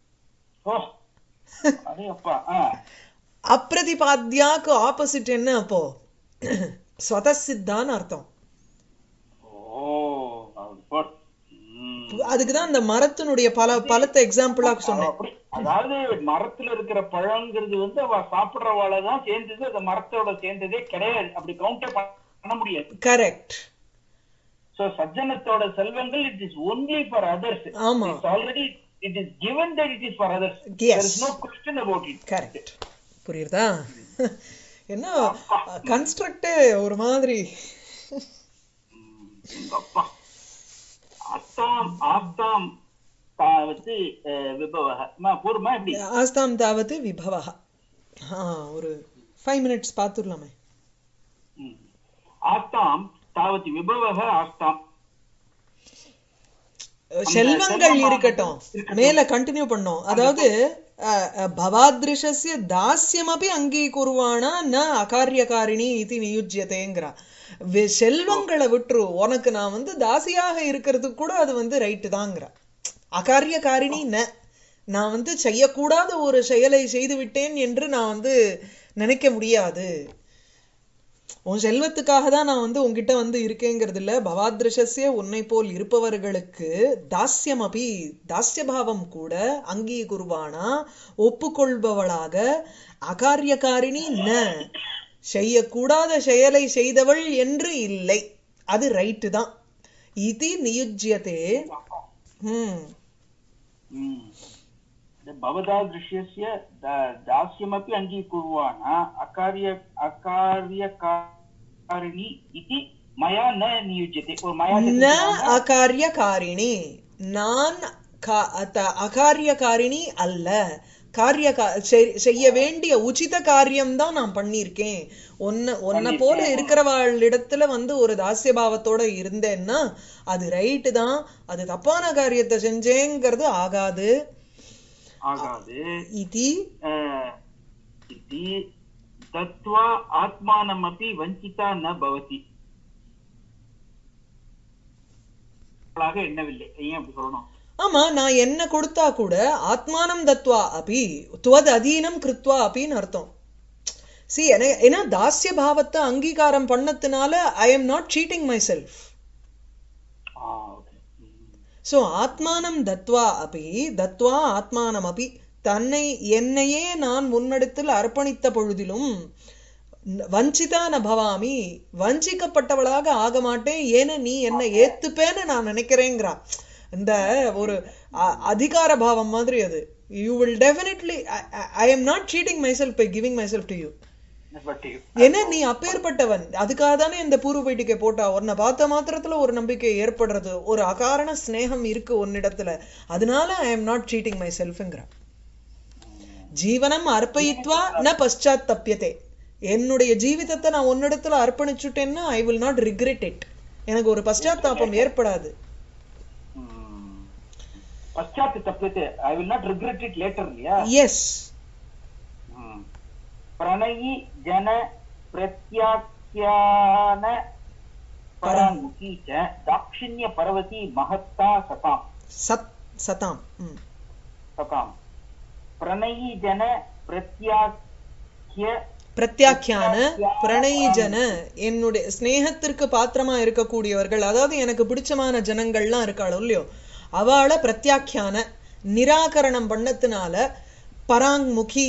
ஓ அடே அப்பா ஆ அப்பிரதிபாத்தியாக்கு ஆப்போசிட் என்ன அப்போ ஸ்வதசித்தான்னு அர்த்தம் ஓ அது போட். ம். அதுக்குதான் அந்த மரத்தினுடைய பல பலத்தை எக்ஸாம்பிளா சொன்னேன் அப்படி அதாவது மரத்துல இருக்கிற பழங்கிறது வந்து அவ சாப்பிடுறவாள தான் சேர்ந்தது அந்த மரத்தோட சேர்ந்ததே கிடையாது அப்படி கவுண்டே பண்ண முடியாது கரெக்ட் சோ சஜ்ஜனத்தோட செல்வங்கள் it is only for others ஆமா it's already it is given that it is for others Yes. There is no question about it correct புரியுதா என்ன கன்ஸ்ட்ரக்ட் ஒரு மாதிரி அப்பா அத்தாம் ஆஸ்தாம் தாவது விபவக அம்மா, போருமா எப்படி ஆஸ்தாம் தாவது விபவா ஆ ஒரு ஃபைவ் மினிட்ஸ் பார்த்துடலாமே ம். ஆஸ்தாம் தாவது விபவக ஆஸ்தாம் செல்வங்கள் செல்வமா இருக்கட்டும் இருக்கட்டும். மேல கண்டினியூ பண்ணோம் அதாவது அஹ், அஹ், பவாத்ரிஷஸ்ய தாஸ்யமபி அங்கீகுருவானா ந அகாரியகாரிணி இது நியுஜ்யதேங்கிறா வி- செல்வங்களை விட்டுரு உனக்கு நான் வந்து தாசியாக இருக்கிறதுக்கு கூட அது வந்து ரைட்டு தாங்கிறா அகாரியகாரிணி ந நான் வந்து செய்யக்கூடாத ஒரு செயலை செய்து விட்டேன் என்று நான் வந்து நினைக்க முடியாது உன் செல்வத்துக்காக தான் நான் வந்து உன்கிட்ட வந்து இருக்கேங்கிறது இல்ல பவாத்ரிஷஸ்ய உன்னை போல் இருப்பவர்களுக்கு தாஸ்யமபி தாஸ்யபாவம் கூட அங்கீகுருவானா ஒப்புக்கொள்பவளாக அகாரியகாரிணி ந செய்யக்கூடாத செயலை செய்தவள் என்று இல்லை அது ரைட்டு தான் இது நியுஜ்யதே ஹம் ம். இந்த பவதாதிருஷ்யஸ்ய த- தாஸ்யமपि அங்கீகுர்வாணா அகாரிய அகாரியகாரிணி இதி மயா ந நியுஜ்யते ஒரு மயா ந அகாரியகாரிணி நான் கா- அத- அகாரியகாரிணி அல்ல காரிய செய்ய வேண்டிய உச்சித காரியம்தான் நான் பண்ணியிருக்கேன் ஒன்ன ஒன்ன போல இருக்கிறவாளிடத்துல வந்து ஒரு தாசியபாவத்தோட இருந்தேன்னா அது ரைட்டு தான் அது தப்பான காரியத்தை செஞ்சேங்கிறது ஆகாது ஆகாது இதி அஹ், இதி தத்வா ஆத்மானமபி வஞ்சிதா ந பவதி அவளாக எண்ணவில்லை ஏன் அப்படி சொல்லணும் ஆமா நான் என்ன கொடுத்தா கூட ஆத்மானம் தத்வா அபி துவத் அதீனம் கிருத்வா அபின்னு அர்த்தம் சி ஏன்னா தாஸ்ய பாவத்தை அங்கீகாரம் பண்ணதுனால I am not cheating myself ah okay so ஆத்மானம் தத்வா அபி தத்வா ஆத்மானம் அபி தன்னை என்னையே நான் முன்னெடுத்தில் அர்ப்பணித்த பொழுதிலும் ந- வஞ்சிதா ந பவாமி வஞ்சிக்கப்பட்டவளாக ஆக மாட்டேன் ஏன்னா நீ என்னை ஏத்துப்பேன்னு நான் நினைக்கிறேங்கிறா இந்த ஒரு அ- அதிகார பாவம் மாதிரி அது you will definitely I am not cheating myself by giving myself to you but ஏன்னா நீ அப்பேற்பட்டவன் அதுக்காக தானே இந்த பூர்வ பீட்டிக்கை போட்டா உன்னை பார்த்த மாத்திரத்துல ஒரு நம்பிக்கை ஏற்படுறது ஒரு அகாரண ஸ்நேகம் இருக்கு உன்னிடத்துல அதனால ஐ எம் நாட் சீட்டிங் மை செல்ஃப்ங்கிற ஜீவனம் அர்ப்பயித்வா ந பశ్చాத் தப்பியதே என்னுடைய ஜீவிதத்தை நான் உன்னிடத்துல அர்ப்பணிச்சுட்டேன்னா I will not regret it எனக்கு ஒரு பశ్చాத்தாபம் ஏற்படாது பశ్చాத் தப்பியத்தை I will not regret it later இல்லையா எஸ் ம். பிரணயி ஜன பிரத்யாக்கியான பராமுகி ச தாட்சிண்ய பர்வதி மகத்தா சதாம் சத் சதாம் ம். சதாம் பிரணயி ஜன பிரத்யாக்கிய பிரத்யாக்கியான பிரணயி ஜன என்னுடைய ஸ்நேகத்திற்கு பாத்திரமா இருக்கக்கூடியவர்கள் அதாவது எனக்கு பிடிச்சமான ஜனங்கள்லாம் இருக்காளோ இல்லையோ அவளை பிரத்யாக்கியான நிராகரணம் பண்ணதுனால பராங்முகி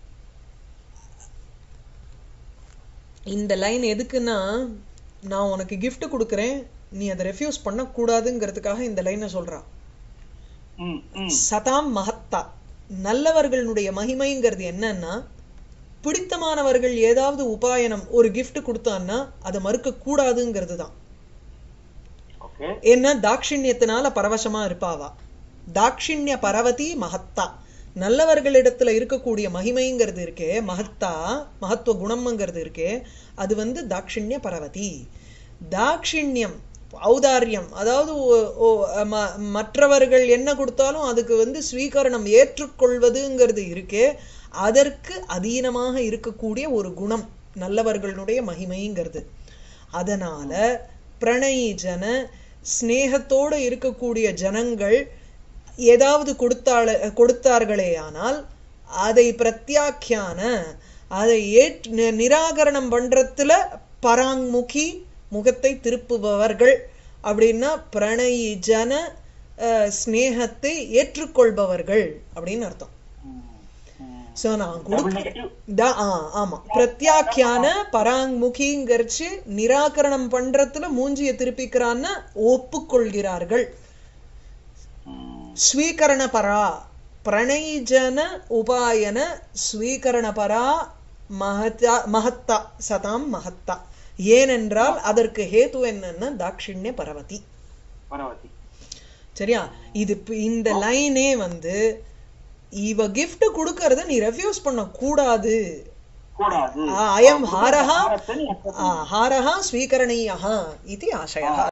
இந்த லைன் எதுக்குன்னா நான் உனக்கு gift கொடுக்குறேன் நீ அதை ரெஃப்யூஸ் பண்ணக்கூடாதுங்கிறதுக்காக இந்த லைனை சொல்றான் ம், ம். சதாம் மகத்தா நல்லவர்களுடைய மகிமைங்கிறது என்னன்னா பிடித்தமானவர்கள் ஏதாவது உபாயனம் ஒரு gift கொடுத்தான்னா அதை மறுக்க கூடாதுங்கிறது தான் ஓகே ஏன்னா தாட்சிண்யத்தினால பரவசமா இருப்பாவா தாட்சிண்ய பரவதி மகத்தா நல்லவர்களிடத்துல இருக்கக்கூடிய மகிமைங்கிறது இருக்கே மகத்தா மகத்துவ குணம்ங்கிறது இருக்கே அது வந்து தாட்சிண்ய பரவதி தாட்சிண்யம் ஔதாரியம் அதாவது ஒ- ஒ- ம- மற்றவர்கள் என்ன கொடுத்தாலும் அதுக்கு வந்து ஸ்வீகரணம் ஏற்றுக்கொள்வதுங்கிறது இருக்கே அதற்கு அதீனமாக இருக்கக்கூடிய ஒரு குணம் நல்லவர்களுடைய மகிமைங்கிறது அதனால பிரணயி ஜன ஸ்நேகத்தோட இருக்கக்கூடிய ஜனங்கள் ஏதாவது கொடுத்தாள கொடுத்தார்களேயானால் அதை பிரத்யாக்கியான அதை ஏற் நி- நிராகரணம் பண்றதுல பராங்முகி முகத்தை திருப்புபவர்கள் அப்படின்னா பிரணயி ஜன அஹ், ஸ்நேகத்தை ஏற்றுக்கொள்பவர்கள் அப்படின்னு அர்த்தம் சோ நான் டபுள் கொடுக்க நெகட்டிவ் த- ஆ, ஆமா பிரத்யாக்கியான பராங்முகிங்கிறச்சு நிராகரணம் பண்றதுல மூஞ்சிய திருப்பிக்கிறான்னு ஒப்புக்கொள்கிறார்கள் ஸ்வீகரண பரா பிரணயிஜன உபாயன ஸ்வீகரண பரா மகத்தா மகத்தா சதாம் மகத்தா ஏனென்றால் அதற்கு ஹேது என்னன்னா தாட்சிண்ய பரவதி பரவதி சரியா இது இப்ப இந்த லைனே வந்து இவ gift கொடுக்கறத நீ ரெஃப்யூஸ் பண்ண கூடாது கூடாது அயம் ஹாரஹ ஹாரத்தை நீ accept ஹாரஹ ஸ்வீகரணீயः इति आशयः